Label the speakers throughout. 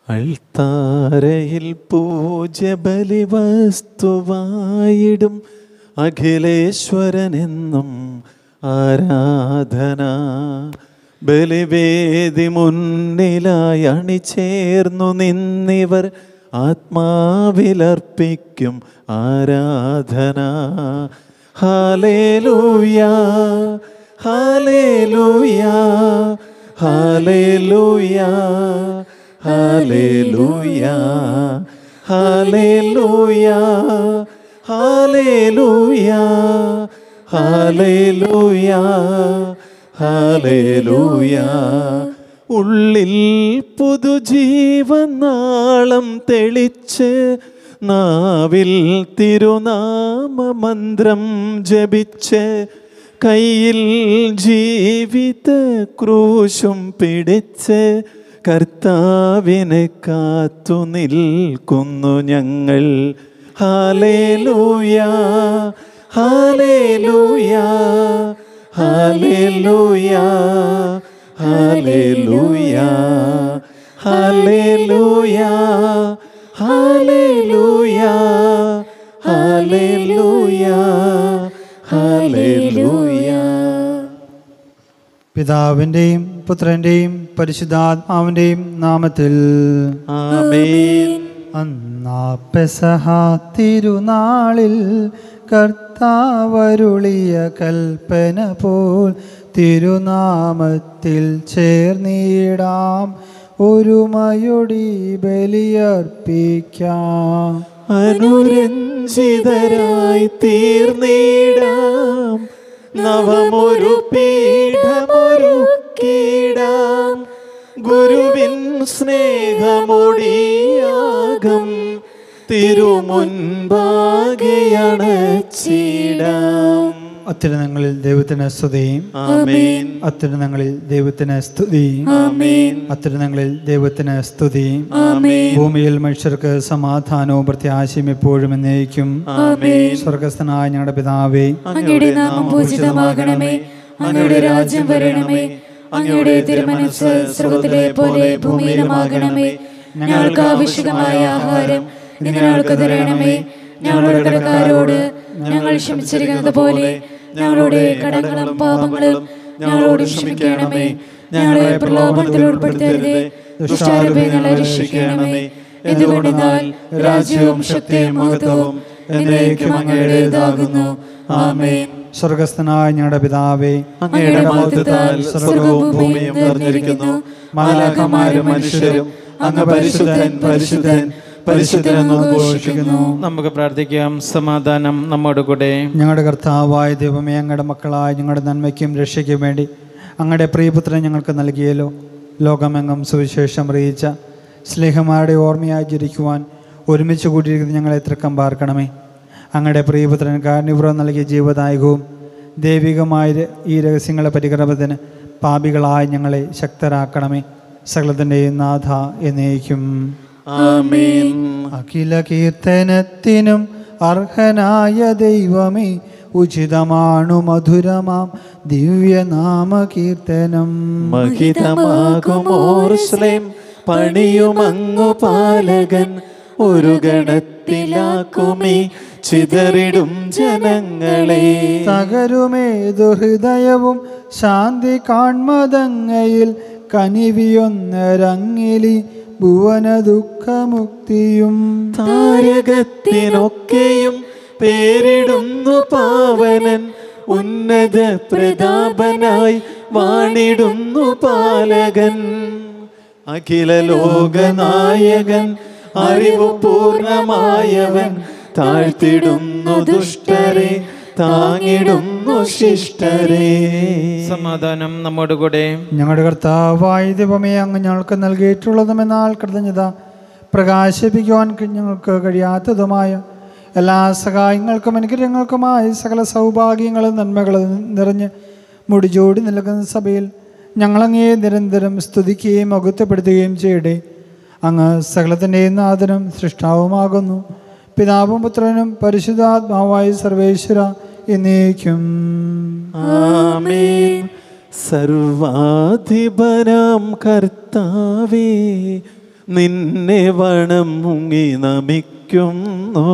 Speaker 1: അൾത്താരയിൽ പൂജബലി വസ്തുവായിടും അഖിലേശ്വരനെന്നും ആരാധന ബലിവേദി മുന്നിലായി അണിചേർന്നു നിന്നിവർ ആത്മാവിലർപ്പിക്കും ആരാധന hallelujah hallelujah hallelujah hallelujah hallelujah hallelujah hallelujah hallelujah ഉള്ളിൽ പുതുജീവനാളം തെളിച്ച് നാവിൽ തിരുനാമമന്ത്രം ജപിച്ച് കയ്യിൽ ജീവിത ക്രൂശും പിടിച്ച് കർത്താവിനെ കാത്തു നിൽക്കുന്നു ഞങ്ങൾ hallelujah hallelujah hallelujah hallelujah hallelujah hallelujah hallelujah hallelujah
Speaker 2: പിതാവിൻ്റെയും പുത്രൻ്റെയും പരിശുദ്ധാത്മാവിൻ്റെയും നാമത്തിൽ
Speaker 1: ആമേൻ
Speaker 2: അന്നാ പെസഹ തിരുനാളിൽ കർത്താവരുളിയ കൽപ്പന പോൽ തിരുനാമത്തിൽ ചേർന്നിടാം ഒരുമയൊടി ബലിയർപ്പിക്കാം
Speaker 1: അനുരഞ്ജിതരായി തീർന്നിടാം നവമൊരു പീഠമൊരുക്കിടാം ഗുരുവിൻ സ്നേഹമൊടിയാകം തിരുമുൻപാകെയണച്ചിടാം
Speaker 2: അത്യുന്നതങ്ങളിൽ ദൈവത്തിന് സ്തുതിയും
Speaker 1: ആമേൻ
Speaker 2: അത്യുന്നതങ്ങളിൽ ദൈവത്തിന് സ്തുതിയും
Speaker 1: ആമേൻ
Speaker 2: അത്യുന്നതങ്ങളിൽ ദൈവത്തിന് സ്തുതിയും
Speaker 1: ആമേൻ
Speaker 2: ഭൂമിയിൽ മനുഷ്യർക്ക് സമാധാനവും പ്രത്യാശയും എപ്പോഴും എന്നേക്കും
Speaker 1: ആമേൻ
Speaker 2: സ്വർഗസ്ഥനായ ഞങ്ങളുടെ പിതാവേ
Speaker 3: അങ്ങയുടെ നാമം പൂജിതമാകണമേ അങ്ങയുടെ രാജ്യം വരണമേ അങ്ങയുടെ തിരുമനസ് സ്വർഗത്തിലെ പോലെ ഭൂമിയിലുമാകണമേ ഞങ്ങൾക്ക് ആവശ്യമായ ആഹാരം ഇന്ന് ഞങ്ങൾക്ക് തരണമേ ഞങ്ങളുടെ കടക്കാരോട് ഞങ്ങൾ ക്ഷമിച്ചിരിക്കുന്നത് പോലെ ഞങ്ങളുടെ കടങ്ങളും പാപങ്ങളും ഞങ്ങളോട് ക്ഷമിക്കണമേ ഞങ്ങളെ പ്രലോഭനത്തിൽ ഉൾപ്പെടുത്തരുതേ ദുഷ്ടാരൂപേ ഞങ്ങളെ രക്ഷിക്കണമേ എന്തുകൊണ്ടെന്നാൽ രാജ്യവും ശക്തിയും മഹത്വവും എന്നേക്കും അങ്ങയുടേതാകുന്നു ആമേൻ
Speaker 2: സ്വർഗസ്ഥനായ ഞങ്ങളുടെ പിതാവേ
Speaker 1: അങ്ങയുടെ മഹത്വത്താൽ സ്വർഗവും ഭൂമിയും നിറഞ്ഞിരിക്കുന്നു മാലാഖമാരും മനുഷ്യരും അങ്ങ് പരിശുദ്ധൻ പരിശുദ്ധൻ പരിശുദ്ധനെന്ന് ഘോഷിക്കുന്നു
Speaker 4: നമുക്ക് പ്രാർത്ഥിക്കാം സമാധാനം നമ്മോട് കൂടെ
Speaker 2: ഞങ്ങളുടെ കർത്താവായ ദൈവമേ ഞങ്ങളുടെ മക്കളായ ഞങ്ങളുടെ നന്മയ്ക്കും രക്ഷയ്ക്കും വേണ്ടി അങ്ങയുടെ പ്രിയപുത്രൻ ഞങ്ങൾക്ക് നൽകിയല്ലോ ലോകമെങ്ങും സുവിശേഷം അറിയിച്ച സ്നേഹമാരുടെ ഓർമ്മയായി ജരിക്കുവാൻ ഒരുമിച്ച് കൂട്ടിയിരിക്കുന്ന ഞങ്ങളെ തൃക്കം പാർക്കണമേ അങ്ങയുടെ പ്രിയപുത്രൻ കാരണപുരം നൽകിയ ജീവദായകവും ദൈവികമായ ഈ രഹസ്യങ്ങളെ പരിക്രമത്തിന് പാപികളായ ഞങ്ങളെ ശക്തരാക്കണമേ സകലത്തിൻ്റെയും നാഥ എന്നേക്കും
Speaker 1: ആമേൻ
Speaker 2: അഖില കീർത്തനത്തിനും അർഹനായ ദൈവമേ ഉചിതമാണു മധുരമാം ദിവ്യനാമ കീർത്തനം
Speaker 1: മഹിതമാകുമോർസ്ലേം പണിയുമങ്ങു പാലകൻ ഒരു ഗണത്തിലാക്കുമീ ചിതറിടും ജനങ്ങളെ
Speaker 2: തകരുമേ ദുഹൃദയവും ശാന്തി കാൺമതങ്ങയിൽ കനിവിയൊന്നരങ്ങിലി ഭുവന ദുഃഖമുക്തിയും
Speaker 1: താരകത്തിനൊക്കെയും പേരിടുന്നു പാവനൻ ഉന്നത പ്രതാപനായി വാണിടുന്നു പാലകൻ അഖില ലോകനായകൻ അറിവ് പൂർണ്ണമായവൻ താഴ്ത്തിടുന്നു ദുഷ്ടരെ താങ്ങിടുന്നു ശിഷ്ടരെ
Speaker 4: സമാധാനം നമ്മോട് കൂടെ
Speaker 2: ഞങ്ങളുടെ കർത്താവായ ദൈവമേ അങ്ങ് ഞങ്ങൾക്ക് നൽകിയിട്ടുള്ളതുമെന്നാൽ കൃതജ്ഞത പ്രകാശിപ്പിക്കുവാൻ ക- ഞങ്ങൾക്ക് കഴിയാത്തതുമായ എല്ലാ സഹായങ്ങൾക്കും അനുഗ്രഹങ്ങൾക്കുമായി സകല സൗഭാഗ്യങ്ങളും നന്മകളും നിറഞ്ഞ് മുടിചൂടി നിൽക്കുന്ന സഭയിൽ ഞങ്ങളങ്ങേ നിരന്തരം സ്തുതിക്കുകയും മഹത്വപ്പെടുത്തുകയും ചെയ്യട്ടെ അങ്ങ് സകലത്തിൻ്റെയും നാഥനും സൃഷ്ടാവുമാകുന്നു പിതാവും പുത്രനും പരിശുദ്ധാത്മാവായ സർവേശ്വര എന്നേക്കും
Speaker 1: ആമേൻ സർവാധിപനാം കർത്താവേ നിന്നെ വണം മുങ്ങി നമിക്കുന്നു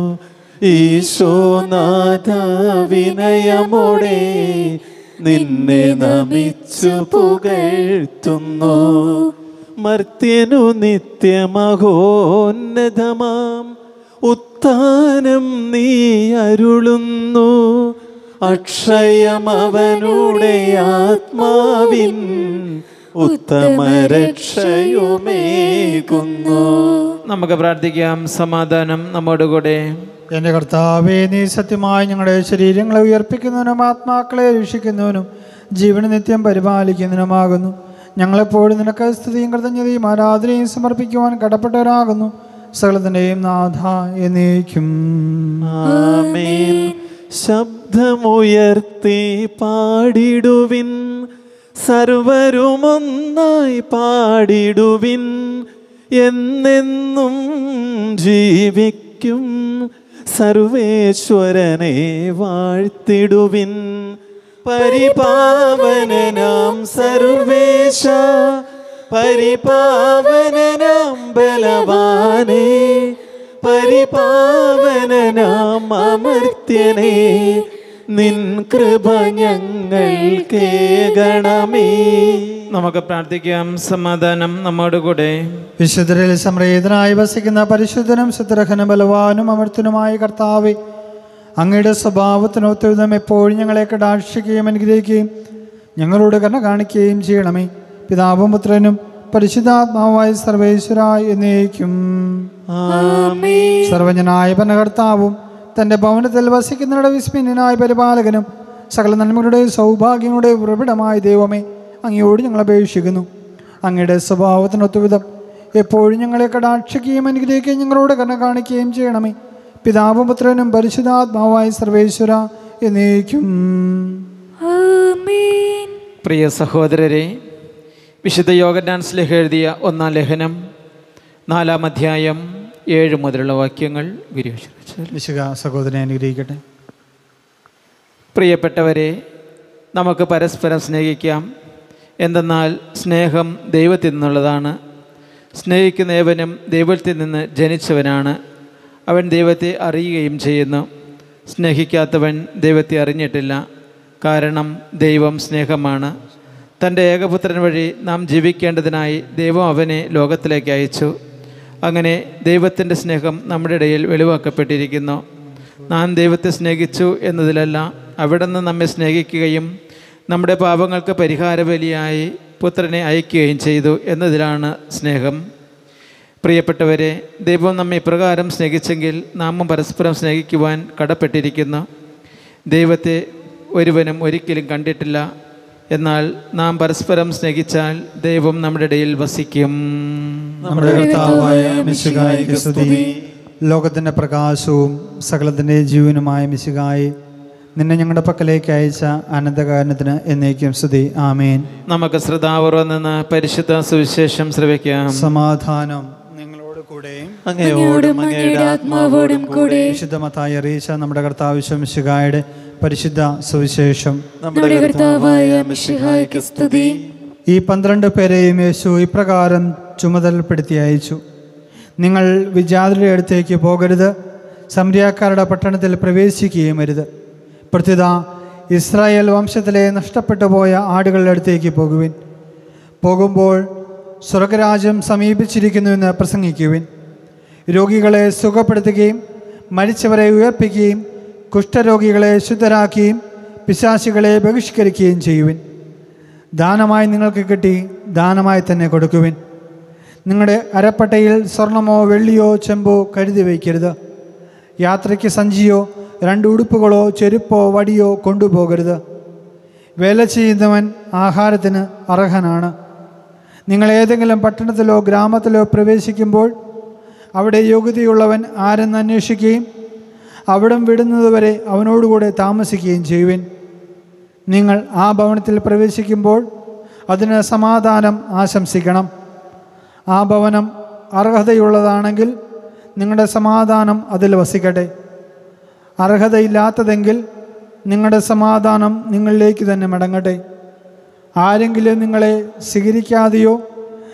Speaker 1: ഈശോനാഥ വിനയമോടെ നിന്നെ നമിച്ചു പുകഴ്ത്തുന്നു മർത്യനു നിത്യമഹോന്നതമാം ഉത്ഥാനം നീ അരുളുന്നു അക്ഷയമവനുടെ ആത്മാവിൻ ഉത്തമരക്ഷയുമേകുന്നു
Speaker 4: നമുക്ക് പ്രാർത്ഥിക്കാം സമാധാനം നമ്മോടുകൂടെ
Speaker 2: എൻ്റെ കർത്താവേ നീ സത്യമായി ഞങ്ങളുടെ ശരീരങ്ങളെ ഉയർപ്പിക്കുന്നതിനും ആത്മാക്കളെ രക്ഷിക്കുന്നതിനും ജീവന് നിത്യം പരിപാലിക്കുന്നതിനുമാകുന്നു ഞങ്ങളെപ്പോഴും നിനക്ക് സ്തുതിയും കൃതജ്ഞതയും ആരാധനയും സമർപ്പിക്കുവാൻ കടപ്പെട്ടവരാകുന്നു സകലത്തിൻ്റെയും നാഥ എന്നേക്കും
Speaker 1: ആമേൻ ശബ്ദമുയർത്തി പാടിടുവിൻ സർവരുമൊന്നായി പാടിടുവിൻ എന്നെന്നും ജീവിക്കും സർവേശ്വരനെ വാഴ്ത്തിടുവിൻ പരിപാവനനാം സർവേശ പരിപാവനനാം ബലവാനേ പരിപാവനനാം അമർത്യനേ നിൻ കൃപ ഞങ്ങൾ കേകണമേ
Speaker 4: നമുക്ക് പ്രാർത്ഥിക്കാം സമാധാനം നമ്മോടുകൂടെ
Speaker 2: വിശുദ്ധരിൽ സംപ്രീതനായി വസിക്കുന്ന പരിശുദ്ധനും ശുദ്ധരഹനും ബലവാനും അമർത്തനുമായ കർത്താവെ അങ്ങയുടെ സ്വഭാവത്തിനൊത്തുവിധം എപ്പോഴും ഞങ്ങളെ കടാക്ഷിക്കുകയും അനുഗ്രഹിക്കുകയും ഞങ്ങളോട് കരുണ കാണിക്കുകയും ചെയ്യണമേ പിതാവും പുത്രനും പരിശുദ്ധാത്മാവായ സർവേശ്വരായ എന്നേക്കും സർവജനായ ഭരണകർത്താവും തൻ്റെ ഭവനത്തിൽ വസിക്കുന്നവരുടെ വിസ്മിനായ പരിപാലകനും സകല നന്മകളുടെ സൗഭാഗ്യങ്ങളുടെ ഉറവിടമായ ദൈവമേ അങ്ങയോട് ഞങ്ങൾ അപേക്ഷിക്കുന്നു അങ്ങയുടെ സ്വഭാവത്തിനൊത്തുവിധം എപ്പോഴും ഞങ്ങളെ കടാക്ഷിക്കുകയും അനുഗ്രഹിക്കുകയും ഞങ്ങളോട് കരുണ കാണിക്കുകയും ചെയ്യണമേ പിതാവും പുത്രനും പരിശുദ്ധാത്മാവായ സർവേശ്വര എന്നേക്കും
Speaker 3: ആമേൻ
Speaker 4: പ്രിയ സഹോദരരെ വിശുദ്ധ യോഗനാൻ സ്ലേഹ എഴുതിയ ഒന്നാം ലേഖനം നാലാം അധ്യായം ഏഴ് മുതലുള്ള വാക്യങ്ങൾ ഗുരുവിശ്വസിച്ചു
Speaker 2: വിശുക സഹോദരനെ അനുഗ്രഹിക്കട്ടെ
Speaker 4: പ്രിയപ്പെട്ടവരെ നമുക്ക് പരസ്പരം സ്നേഹിക്കാം എന്തെന്നാൽ സ്നേഹം ദൈവത്തിൽ നിന്നുള്ളതാണ് സ്നേഹിക്കുന്ന ഏവനും ദൈവത്തിൽ നിന്ന് ജനിച്ചവനാണ് അവൻ ദൈവത്തെ അറിയുകയും ചെയ്യുന്നു സ്നേഹിക്കാത്തവൻ ദൈവത്തെ അറിഞ്ഞിട്ടില്ല കാരണം ദൈവം സ്നേഹമാണ് തൻ്റെ ഏകപുത്രൻ വഴി നാം ജീവിക്കേണ്ടതിനായി ദൈവം അവനെ ലോകത്തിലേക്ക് അയച്ചു അങ്ങനെ ദൈവത്തിൻ്റെ സ്നേഹം നമ്മുടെ ഇടയിൽ വെളിവാക്കപ്പെട്ടിരിക്കുന്നു നാം ദൈവത്തെ സ്നേഹിച്ചു എന്നതിലല്ല അവിടുന്ന് നമ്മെ സ്നേഹിക്കുകയും നമ്മുടെ പാപങ്ങൾക്ക് പരിഹാരബലിയായി പുത്രനെ അയക്കുകയും ചെയ്തു എന്നതിലാണ് സ്നേഹം പ്രിയപ്പെട്ടവരെ ദൈവം നമ്മെ ഇപ്രകാരം സ്നേഹിച്ചെങ്കിൽ നാമും പരസ്പരം സ്നേഹിക്കുവാൻ കടപ്പെട്ടിരിക്കുന്നു ദൈവത്തെ ഒരുവനും ഒരിക്കലും കണ്ടിട്ടില്ല എന്നാൽ നാം പരസ്പരം സ്നേഹിച്ചാൽ ദൈവം നമ്മുടെ ഇടയിൽ വസിക്കും
Speaker 2: നമ്മുടെ കർത്താവായ മിശുകായിക്ക് സ്തുതി ലോകത്തിൻ്റെ പ്രകാശവും സകലത്തിൻ്റെ ജീവനുമായ മിശുകായി നിന്നെ ഞങ്ങളുടെ പക്കലേക്ക് അയച്ച അനന്തകാരണത്തിന് എന്നേക്കും സ്തുതി ആമേൻ
Speaker 4: നമുക്ക് ശ്രദ്ധാപൂർവം നിന്ന് പരിശുദ്ധ സുവിശേഷം ശ്രവിക്കാം
Speaker 2: സമാധാനം നിങ്ങളോട് കൂടെ
Speaker 1: അങ്ങയോടും അങ്ങയുടെ ആത്മാവോടും കൂടെ
Speaker 2: വിശുദ്ധമത്തായി അറിയിച്ച നമ്മുടെ കർത്താവ് മിശുകായുടെ പരിശുദ്ധ സുവിശേഷം
Speaker 1: നമ്മുടെ കർത്താവായ മിശിഹായ്ക്ക് സ്തുതി
Speaker 2: ഈ പന്ത്രണ്ട് പേരെയും യേശു ഇപ്രകാരം ചുമതലപ്പെടുത്തി അയച്ചു നിങ്ങൾ വിജാതിയുടെ അടുത്തേക്ക് പോകരുത് സംര്യാക്കാരുടെ പട്ടണത്തിൽ പ്രവേശിക്കുകയും അരുത് പ്രത്യുത ഇസ്രായേൽ വംശത്തിലെ നഷ്ടപ്പെട്ടു പോയ ആടുകളുടെ അടുത്തേക്ക് പോകുവിൻ പോകുമ്പോൾ സ്വർഗരാജ്യം സമീപിച്ചിരിക്കുന്നുവെന്ന് പ്രസംഗിക്കുവിൻ രോഗികളെ സുഖപ്പെടുത്തുകയും മരിച്ചവരെ ഉയർപ്പിക്കുകയും കുഷ്ഠരോഗികളെ ശുദ്ധരാക്കുകയും പിശാചികളെ ബഹിഷ്കരിക്കുകയും ചെയ്യുവിൻ ദാനമായി നിങ്ങൾക്ക് കിട്ടി ദാനമായി തന്നെ കൊടുക്കുവിൻ നിങ്ങളുടെ അരപ്പട്ടയിൽ സ്വർണമോ വെള്ളിയോ ചെമ്പോ കരുതി വയ്ക്കരുത് യാത്രയ്ക്ക് സഞ്ചിയോ രണ്ട് ഉടുപ്പുകളോ ചെരുപ്പോ വടിയോ കൊണ്ടുപോകരുത് വേല ചെയ്യുന്നവൻ ആഹാരത്തിന് അർഹനാണ് നിങ്ങൾ ഏതെങ്കിലും പട്ടണത്തിലോ ഗ്രാമത്തിലോ പ്രവേശിക്കുമ്പോൾ അവിടെ യോഗ്യതയുള്ളവൻ ആരെന്ന് അന്വേഷിക്കുകയും അവിടം വിടുന്നതുവരെ അവനോടുകൂടെ താമസിക്കുകയും ചെയ്യുവിൻ നിങ്ങൾ ആ ഭവനത്തിൽ പ്രവേശിക്കുമ്പോൾ അതിന് സമാധാനം ആശംസിക്കണം ആ ഭവനം അർഹതയുള്ളതാണെങ്കിൽ നിങ്ങളുടെ സമാധാനം അതിൽ വസിക്കട്ടെ അർഹതയില്ലാത്തതെങ്കിൽ നിങ്ങളുടെ സമാധാനം നിങ്ങളിലേക്ക് തന്നെ മടങ്ങട്ടെ ആരെങ്കിലും നിങ്ങളെ സ്വീകരിക്കാതെയോ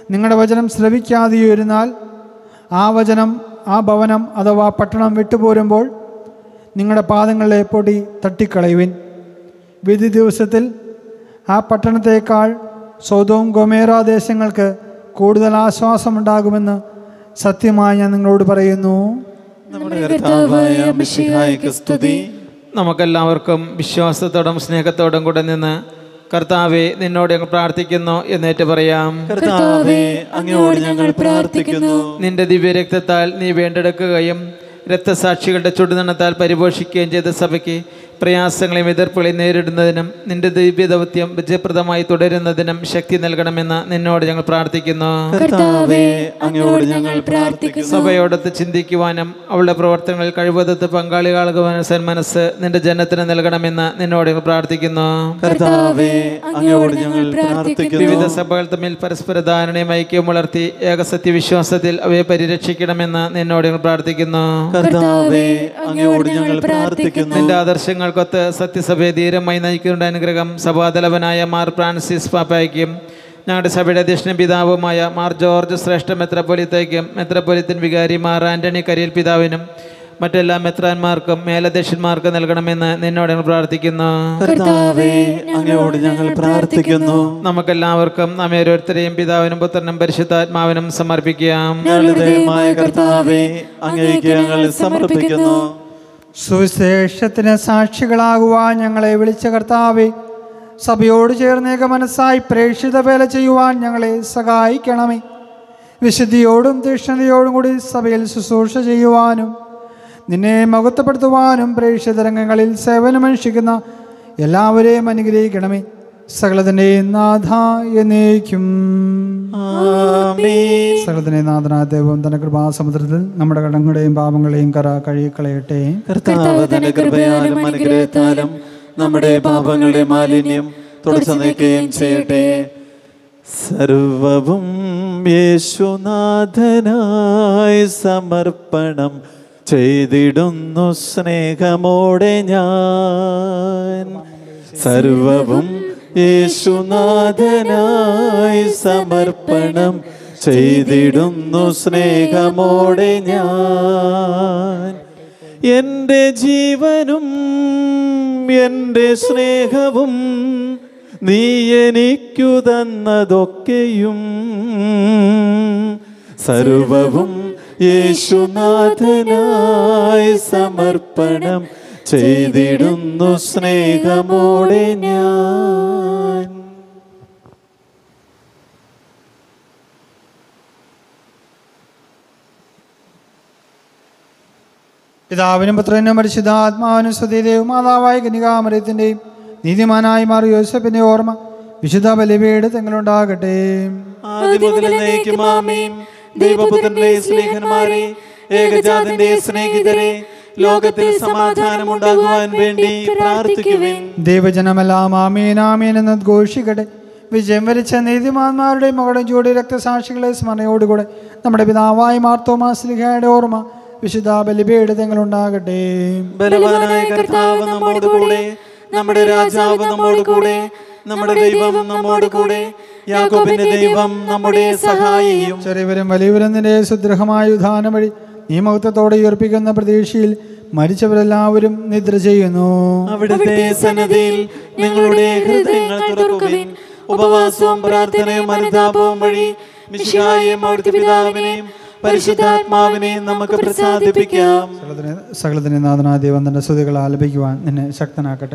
Speaker 2: നിങ്ങളുടെ വചനം ശ്രവിക്കാതെയിരുന്നാൽ ആ വചനം ആ ഭവനം അഥവാ പട്ടണം വിട്ടുപോരുമ്പോൾ നിങ്ങളുടെ പാദങ്ങളിലെ പൊടി തട്ടിക്കളയുവിൻ വിധി ദിവസത്തിൽ ആ പട്ടണത്തേക്കാൾ സൗദവും ഗൊമേറ ദേശങ്ങൾക്ക് കൂടുതൽ ആശ്വാസമുണ്ടാകുമെന്ന് സത്യമായി ഞാൻ നിങ്ങളോട് പറയുന്നു
Speaker 1: നമ്മുടെ കർത്താവായ മിശിഹായ്ക്ക് സ്തുതി
Speaker 4: നമുക്കെല്ലാവർക്കും വിശ്വാസത്തോടും സ്നേഹത്തോടും കൂടെ നിന്ന് കർത്താവെ നിന്നോട് ഞങ്ങൾ പ്രാർത്ഥിക്കുന്നു എന്നേറ്റ് പറയാം
Speaker 1: കർത്താവേ അങ്ങയോട് ഞങ്ങൾ പ്രാർത്ഥിക്കുന്നു
Speaker 4: നിന്റെ ദിവ്യരക്തത്താൽ നീ വീണ്ടെടുക്കുകയും രക്തസാക്ഷികളുടെ ചുടുനണത്താൽ പരിപോഷിക്കുകയും ചെയ്ത സഭയ്ക്ക് പ്രയാസങ്ങളെയും എതിർപ്പുകളെയും നേരിടുന്നതിനും നിന്റെ ദിവ്യദൗത്യം വിജയപ്രദമായി തുടരുന്നതിനും ശക്തി നൽകണമെന്ന് നിന്നോട് ഞങ്ങൾ പ്രാർത്ഥിക്കുന്നു
Speaker 1: കർത്താവേ അങ്ങയോട് ഞങ്ങൾ പ്രാർത്ഥിക്കുന്നു
Speaker 4: സഭയോടൊത്ത് ചിന്തിക്കുവാനും അവളുടെ പ്രവർത്തനങ്ങളിൽ കഴിവതത്ത് പങ്കാളികളാകുവാനും സന്മനസ് നിന്റെ ജനത്തിന് നൽകണമെന്ന് നിന്നോട് ഞങ്ങൾ പ്രാർത്ഥിക്കുന്നു
Speaker 1: കർത്താവേ അങ്ങയോട് ഞങ്ങൾ പ്രാർത്ഥിക്കുന്നു
Speaker 4: വിവിധ സഭകൾ തമ്മിൽ പരസ്പര ധാരണയും ഐക്യവും വളർത്തി ഏകസത്യവിശ്വാസത്തിൽ അവയെ പരിരക്ഷിക്കണമെന്ന് നിന്നോട് ഞങ്ങൾ പ്രാർത്ഥിക്കുന്നു
Speaker 1: കർത്താവേ അങ്ങയോട് ഞങ്ങൾ പ്രാർത്ഥിക്കുന്നു
Speaker 4: നിന്റെ ആദർശങ്ങൾക്കൊത്ത് സത്യസഭയെ ധീരമായി നയിക്കുന്നതിന്റെ അനുഗ്രഹം സഭാതലവനായ മാർ ഫ്രാൻസിസ് പാപ്പായ്ക്കും ഞങ്ങളുടെ സഭയുടെ അധ്യക്ഷനും പിതാവുമായ മാർ ജോർജ് ശ്രേഷ്ഠ മെത്രപ്പൊലിത്തേക്കും മെത്രപ്പൊലിത്തൻ വികാരി മാർ ആന്റണി കരിയൽ പിതാവിനും മറ്റെല്ലാ മെത്രാന്മാർക്കും മേലധ്യക്ഷന്മാർക്കും നൽകണമെന്ന് നിന്നോട് ഞങ്ങൾ പ്രാർത്ഥിക്കുന്നു
Speaker 1: കർത്താവേ അങ്ങയോട് ഞങ്ങൾ പ്രാർത്ഥിക്കുന്നു
Speaker 4: നമുക്കെല്ലാവർക്കും നമ്മെ ഓരോരുത്തരെയും പിതാവിനും പുത്രനും പരിശുദ്ധാത്മാവിനും സമർപ്പിക്കാം
Speaker 1: ഞങ്ങളുടെ ദൈവമായ കർത്താവേ അങ്ങേക്ക് ഞങ്ങൾ സമർപ്പിക്കുന്നു
Speaker 2: സുവിശേഷത്തിന് സാക്ഷികളാകുവാൻ ഞങ്ങളെ വിളിച്ച കർത്താവെ സഭയോട് ചേർന്നേക മനസ്സായി പ്രേക്ഷിത വേല ചെയ്യുവാൻ ഞങ്ങളെ സഹായിക്കണമേ വിശുദ്ധിയോടും തീക്ഷ്ണതയോടും കൂടി സഭയിൽ ശുശ്രൂഷ ചെയ്യുവാനും നിന്നെ മഹത്വപ്പെടുത്തുവാനും പ്രേക്ഷിത രംഗങ്ങളിൽ സേവനമനുഷ്ഠിക്കുന്ന എല്ലാവരെയും അനുഗ്രഹിക്കണമേ സകലത്തിൻ്റെ നാഥ എന്നേക്കും
Speaker 1: ആമേൻ
Speaker 2: സകലത്തിൻ്റെ നാഥനായ ദൈവം തന്റെ കൃപാസമുദ്രത്തിൽ നമ്മുടെ കടങ്ങളുടെയും പാപങ്ങളെയും കറ കഴുകിക്കളയട്ടെ
Speaker 1: കർത്താവ് തന്റെ കൃപയാലും അനുഗ്രഹത്താലും നമ്മുടെ പാപങ്ങളുടെ മാലിന്യം തുടച്ചു നീക്കുകയും ചെയ്യട്ടെ സർവവും യേശുനാഥനായി സമർപ്പണം ചെയ്തിടുന്നു സ്നേഹമോടെ ഞാൻ സർവവും യേശുനാഥനായി സമർപ്പണം ചെയ്തിടുന്നു സ്നേഹമോടെ ഞാൻ എൻ്റെ ജീവനും എൻ്റെ സ്നേഹവും നീ എനിക്കു തന്നതൊക്കെയും സർവവും യേശുനാഥനായി സമർപ്പണം ചെയ്തിടുന്നു സ്നേഹമോടെ ഞാൻ
Speaker 2: പിതാവിനും പുത്രനും പരിശുദ്ധാത്മാവിനും സ്വതീദേവും മാതാവായ കനികാമരത്തിൻ്റെയും നീതിമാനായി മാറി യോസഫിൻ്റെ ഓർമ്മ വിശുദ്ധ ബലിപീഠ തെങ്ങളുണ്ടാകട്ടെ
Speaker 1: ആദ്യം മുതൽ എന്നേക്കും ആമേൻ ദൈവപുത്രന്റെ സ്നേഹന്മാരെ ഏകജാതന്റെ സ്നേഹിതരെ ലോകത്തിൽ സമാധാനം ഉണ്ടാകുവാൻ വേണ്ടി പ്രാർത്ഥിക്കുവിൻ
Speaker 2: ദൈവജനമെല്ലാം ആമീൻ ആമീൻ എന്ന് ഘോഷിക്കട്ടെ വിജയം വരിച്ച നീതിമാന്മാരുടെ മകളുടെ ജോഡി രക്തസാക്ഷികളെ സ്മരണയോടുകൂടെ നമ്മുടെ പിതാവായ മാർത്തോമാ സ്ലിഹയുടെ ഓർമ്മ വിശുദ്ധ ബലിപീഠ തെങ്ങളുണ്ടാകട്ടെ
Speaker 1: ബലവാനായ കർത്താവ് നമ്മോട് കൂടെ നമ്മുടെ രാജാവ് നമ്മോട് കൂടെ നമ്മുടെ ദൈവം നമ്മോട് കൂടെ യാക്കോബിന്റെ ദൈവം നമ്മുടെ സഹായിയും
Speaker 2: ചെറിയവരും വലിയവരും നിന്റെ സുദൃഢമായ ഉദാഹരണം വഴി നിയമത്വത്തോടെ ഉയർപ്പിക്കുന്ന പ്രതീക്ഷയിൽ മരിച്ചവരെല്ലാവരും നിദ്ര ചെയ്യുന്നു
Speaker 1: അവിടുത്തെ സന്നദ്ധിയിൽ നിങ്ങളുടെ ഹൃദയങ്ങൾ തുറക്കുവിൻ ഉപവാസവും പ്രാർത്ഥനയും അനുതാപവും വഴി മിശിഹായെയും അവിടുത്തെ പിതാവിനെയും പരിശുദ്ധാത്മാവിനെയും നമുക്ക് പ്രസാദിപ്പിക്കാം
Speaker 2: സകലത്തിന് സകലത്തിന് നാഥനായ ദൈവം തന്റെ സ്തുതികൾ ആലപിക്കുവാൻ നിന്നെ ശക്തനാക്കട്ടെ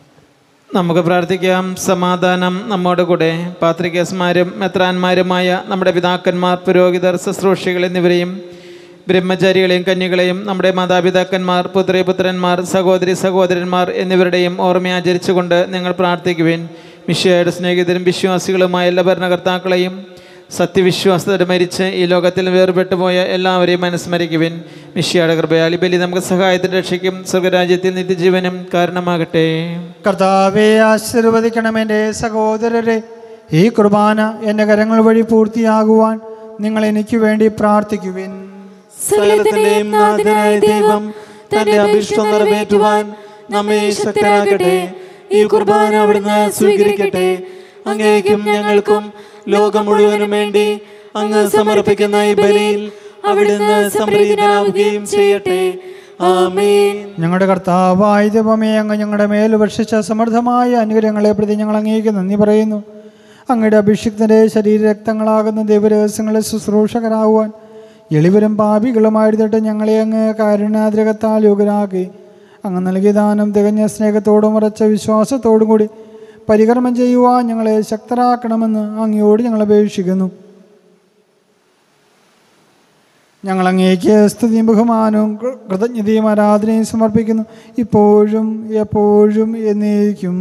Speaker 4: നമുക്ക് പ്രാർത്ഥിക്കാം സമാധാനം നമ്മോട് കൂടെ പാത്രികേസ്മാരും മെത്രാന്മാരുമായ നമ്മുടെ പിതാക്കന്മാർ പുരോഹിതർ ശുശ്രൂഷികൾ എന്നിവരെയും ബ്രഹ്മചാരികളെയും കന്യകളെയും നമ്മുടെ മാതാപിതാക്കന്മാർ പുത്രിപുത്രന്മാർ സഹോദരി സഹോദരന്മാർ എന്നിവരുടെയും ഓർമ്മയാചരിച്ചുകൊണ്ട് നിങ്ങൾ പ്രാർത്ഥിക്കുവിൻ മിഷ്യയുടെ സ്നേഹിതരും വിശ്വാസികളുമായ എല്ലാ ഭരണകർത്താക്കളെയും സത്യവിശ്വാസത്തോടെ മരിച്ച് ഈ ലോകത്തിൽ വേർപെട്ടു പോയ എല്ലാവരെയും അനുസ്മരിക്കുവിൻ മിഷ്യയുടെ കൃപയാൽ ഈ ബലി നമുക്ക് സഹായത്തിന് രക്ഷയ്ക്കും സ്വർഗരാജ്യത്തിൽ നിത്യജീവനും കാരണമാകട്ടെ
Speaker 2: കർത്താവെ ആശീർവദിക്കണം എൻ്റെ സഹോദരരെ ഈ കുർബാന എൻ്റെ കരങ്ങൾ വഴി പൂർത്തിയാകുവാൻ നിങ്ങൾ എനിക്ക് വേണ്ടി പ്രാർത്ഥിക്കുവിൻ
Speaker 1: സകലത്തിന്റെയും നാഥനായ ദൈവം തന്റെ അഭിഷ്ടം നിറവേറ്റുവാൻ നമ്മെ ശക്തരാക്കട്ടെ ഈ കുർബാന അവിടുന്ന് സ്വീകരിക്കട്ടെ അങ്ങേക്കും ഞങ്ങൾക്കും ലോകം മുഴുവനും വേണ്ടി അങ്ങ് സമർപ്പിക്കുന്ന ഈ ബലിയിൽ അവിടുന്ന് സംപ്രീതനാവുകയും ചെയ്യട്ടെ ആമേൻ
Speaker 2: ഞങ്ങളുടെ കർത്താവായ ദൈവമേ അങ്ങ് ഞങ്ങളുടെ മേൽ വർഷിച്ച സമൃദ്ധമായ അനുഗ്രഹങ്ങളെ പ്രതി ഞങ്ങൾ അങ്ങേക്ക് നന്ദി പറയുന്നു അങ്ങയുടെ അഭിഷിക്തന്റെ ശരീരരക്തങ്ങളാകുന്ന ദൈവരഹസ്യങ്ങളെ ശുശ്രൂഷകരാകുവാൻ എളിവരും പാപികളുമായിരുന്നിട്ട് ഞങ്ങളെ അങ്ങ് കാരുണ്യാദ്രകത്താൽ യോഗ്യരാക്കി അങ്ങ് നൽകിയ ദാനം തികഞ്ഞ സ്നേഹത്തോടും ഉറച്ച വിശ്വാസത്തോടും കൂടി പരികർമ്മം ചെയ്യുവാൻ ഞങ്ങളെ ശക്തരാക്കണമെന്ന് അങ്ങയോട് ഞങ്ങൾ അപേക്ഷിക്കുന്നു ഞങ്ങൾ അങ്ങേക്ക് സ്തുതിയും ബഹുമാനവും കൃ- കൃതജ്ഞതയും ആരാധനയും സമർപ്പിക്കുന്നു ഇപ്പോഴും എപ്പോഴും എന്നേക്കും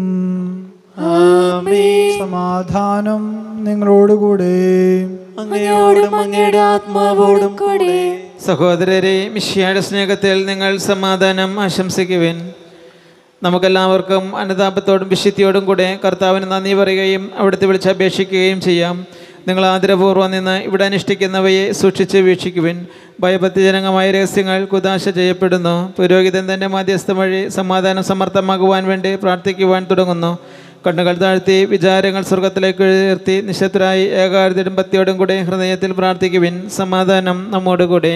Speaker 1: ആമേൻ
Speaker 2: സമാധാനം നിങ്ങളോടുകൂടെ
Speaker 1: അങ്ങയോടും അങ്ങയുടെ ആത്മാവോടും കൂടെ
Speaker 4: സഹോദരരെ മിഷിയായുടെ സ്നേഹത്തിൽ നിങ്ങൾ സമാധാനം ആശംസിക്കുവിൻ നമുക്കെല്ലാവർക്കും അനുതാപത്തോടും വിശുദ്ധിയോടും കൂടെ കർത്താവിന് നന്ദി പറയുകയും അവിടുത്തെ വിളിച്ചപേക്ഷിക്കുകയും ചെയ്യാം നിങ്ങൾ ആദരപൂർവ്വം നിന്ന് ഇവിടെ അനുഷ്ഠിക്കുന്നവയെ സൂക്ഷിച്ച് വീക്ഷിക്കുവിൻ ഭയഭക്തിജനകമായ രഹസ്യങ്ങൾ കുതാശ ചെയ്യപ്പെടുന്നു പുരോഹിതൻ തൻ്റെ മാധ്യസ്ഥം വഴി സമാധാനം സമർത്ഥമാകുവാൻ വേണ്ടി പ്രാർത്ഥിക്കുവാൻ തുടങ്ങുന്നു കണ്ണുകൾ താഴ്ത്തി വിചാരങ്ങൾ സ്വർഗത്തിലേക്ക് ഉയർത്തി നിശബ്ദരായി ഏകാഗ്രതയും ഭക്തിയോടും കൂടെ ഹൃദയത്തിൽ പ്രാർത്ഥിക്കുവിൻ സമാധാനം നമ്മോടുകൂടെ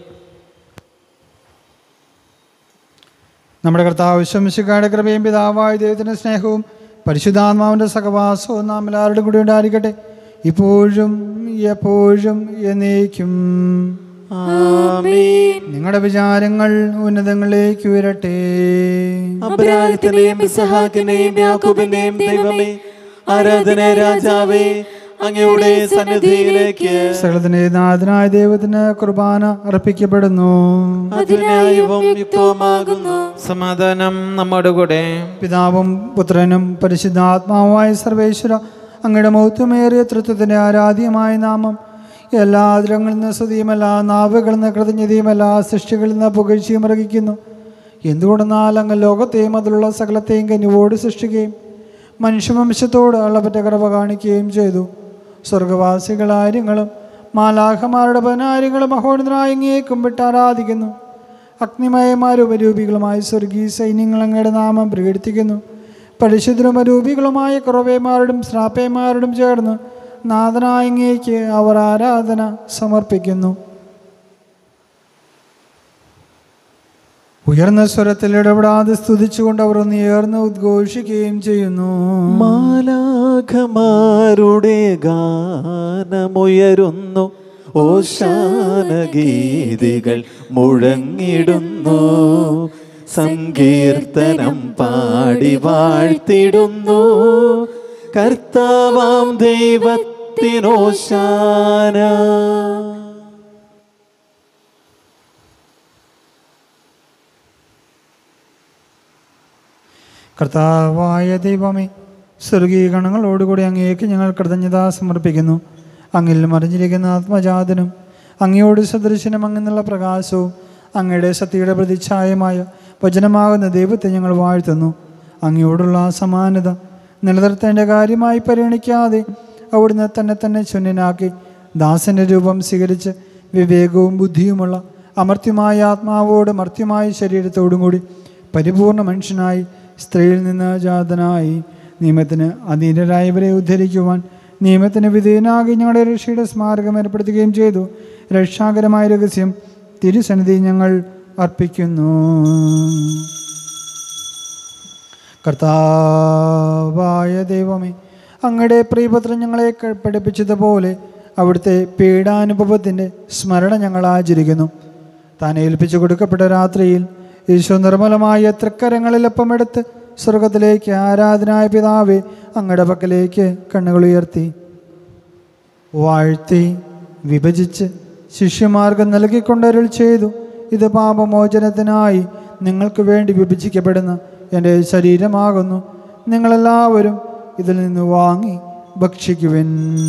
Speaker 2: നമ്മുടെ കർത്താവ് ശംശിക്കാരുടെ കൃപയും പിതാവായ ദൈവത്തിൻ്റെ സ്നേഹവും പരിശുദ്ധാത്മാവിൻ്റെ സഹവാസവും നാം എല്ലാവരുടെയും കൂടി ഉണ്ടായിരിക്കട്ടെ ഇപ്പോഴും എപ്പോഴും എന്നേക്കും
Speaker 1: ആമേൻ
Speaker 2: നിങ്ങളുടെ വിചാരങ്ങൾ ഉന്നതങ്ങളിലേക്ക് ഉയരട്ടെ
Speaker 1: അബ്രാഹത്തിന്റെയും ഇസഹാക്കിന്റെയും യാക്കോബിന്റെയും ദൈവമേ ആരാധന രാജാവേ അങ്ങയുടെ സന്നിധിയിലേക്ക്
Speaker 2: സകലത്തിൻ്റെ നാഥനായ ദൈവത്തിന് കുർബാന അർപ്പിക്കപ്പെടുന്നു
Speaker 1: അതിനായവും യുക്തവുമാകുന്നു
Speaker 4: സമാധാനം നമ്മോടുകൂടെ
Speaker 2: പിതാവും പുത്രനും പരിശുദ്ധാത്മാവുമായ സർവേശ്വര അങ്ങയുടെ മൗത്വമേറിയ തൃത്വത്തിൻ്റെ ആരാധ്യമായ നാമം എല്ലാ അതിരങ്ങളിൽ നിന്ന് സ്തുതിയും എല്ലാ നാവുകളിൽ നിന്ന് കൃതജ്ഞതയും എല്ലാ സൃഷ്ടികളിൽ നിന്ന് പുകഴ്ചയും ഇറങ്ങിക്കുന്നു എന്തുകൊണ്ടെന്നാൽ അങ്ങ് ലോകത്തെയും അതിലുള്ള സകലത്തെയും കനിവോട് സൃഷ്ടിക്കുകയും മനുഷ്യവംശത്തോട് അളവറ്റ കറവ കാണിക്കുകയും ചെയ്തു സ്വർഗവാസികളാര്യങ്ങളും മാലാഖമാരുടെ പതിനാര്യങ്ങളും മഹോന്നതനായ അങ്ങയെ കുമ്പിട്ട് ആരാധിക്കുന്നു അഗ്നിമയമാരും ഉപരൂപികളുമായ സ്വർഗീയ സൈന്യങ്ങൾ അങ്ങയുടെ നാമം പ്രകീർത്തിക്കുന്നു പരിശുദ്ധരും അരൂപികളുമായ കുറവേമാരോടും ശ്രാപ്പേമാരോടും ചേർന്ന് നാഥനായ അങ്ങേക്ക് അവർ ആരാധന സമർപ്പിക്കുന്നു ഉയർന്ന സ്വരത്തിൽ ഇടപെടാതെ സ്തുതിച്ചുകൊണ്ട് അവർ ഉയർന്ന് ഉദ്ഘോഷിക്കുകയും ചെയ്യുന്നു
Speaker 1: മാലാഖമാരുടെ ഗാനമുയരുന്നു ഓശാന ഗീതികൾ മുഴങ്ങിടുന്നു സങ്കീർത്തനം പാടി വാഴ്ത്തിടുന്നു കർത്താവാം ദൈവത്തിനോശാന
Speaker 2: കർത്താവായ ദൈവമേ സ്വർഗീയ ഗണങ്ങളോടുകൂടി അങ്ങേക്ക് ഞങ്ങൾ കൃതജ്ഞത സമർപ്പിക്കുന്നു അങ്ങിൽ മറിഞ്ഞിരിക്കുന്ന ആത്മജാതനും അങ്ങയോട് സദൃശനും അങ്ങെന്നുള്ള പ്രകാശവും അങ്ങയുടെ സത്യയുടെ പ്രതിച്ഛായമായ വചനമാകുന്ന ദൈവത്തെ ഞങ്ങൾ വാഴ്ത്തുന്നു അങ്ങയോടുള്ള ആ സമാനത നിലനിർത്തേണ്ട കാര്യമായി പരിഗണിക്കാതെ അവിടുന്ന് തന്നെ തന്നെ ശൂന്യനാക്കി ദാസന്റെ രൂപം സ്വീകരിച്ച് വിവേകവും ബുദ്ധിയുമുള്ള അമർത്യമായ ആത്മാവോടും മർത്യമായ ശരീരത്തോടും കൂടി പരിപൂർണ മനുഷ്യനായി സ്ത്രീയിൽ നിന്ന് ജാതനായി നിയമത്തിന് അധീനരായവരെ ഉദ്ധരിക്കുവാൻ നിയമത്തിന് വിധേയനാകി ഞങ്ങളുടെ രക്ഷയുടെ സ്മാരകം ഏർപ്പെടുത്തുകയും ചെയ്തു രക്ഷാകരമായ രഹസ്യം തിരുസന്നിധി ഞങ്ങൾ അർപ്പിക്കുന്നു കർത്താവായ ദൈവമേ അങ്ങയുടെ പ്രിയപത്രം ഞങ്ങളെ ക- പഠിപ്പിച്ചതുപോലെ അവിടുത്തെ പീഡാനുഭവത്തിൻ്റെ സ്മരണ ഞങ്ങൾ ആചരിക്കുന്നു താൻ ഏൽപ്പിച്ചു കൊടുക്കപ്പെട്ട രാത്രിയിൽ ഈശോ നിർമ്മലമായ തൃക്കരങ്ങളിലൊപ്പമെടുത്ത് സ്വർഗത്തിലേക്ക് ആരാധനായ പിതാവെ അങ്ങയുടെ പക്കലേക്ക് കണ്ണുകൾ ഉയർത്തി വാഴ്ത്തി വിഭജിച്ച് ശിഷ്യമാർക്ക് നൽകിക്കൊണ്ടരുൾ ചെയ്തു ഇത് പാപമോചനത്തിനായി നിങ്ങൾക്ക് വേണ്ടി വിഭജിക്കപ്പെടുന്ന എൻ്റെ ശരീരമാകുന്നു നിങ്ങളെല്ലാവരും ഇതിൽ നിന്ന് വാങ്ങി ഭക്ഷിക്കുവിൻ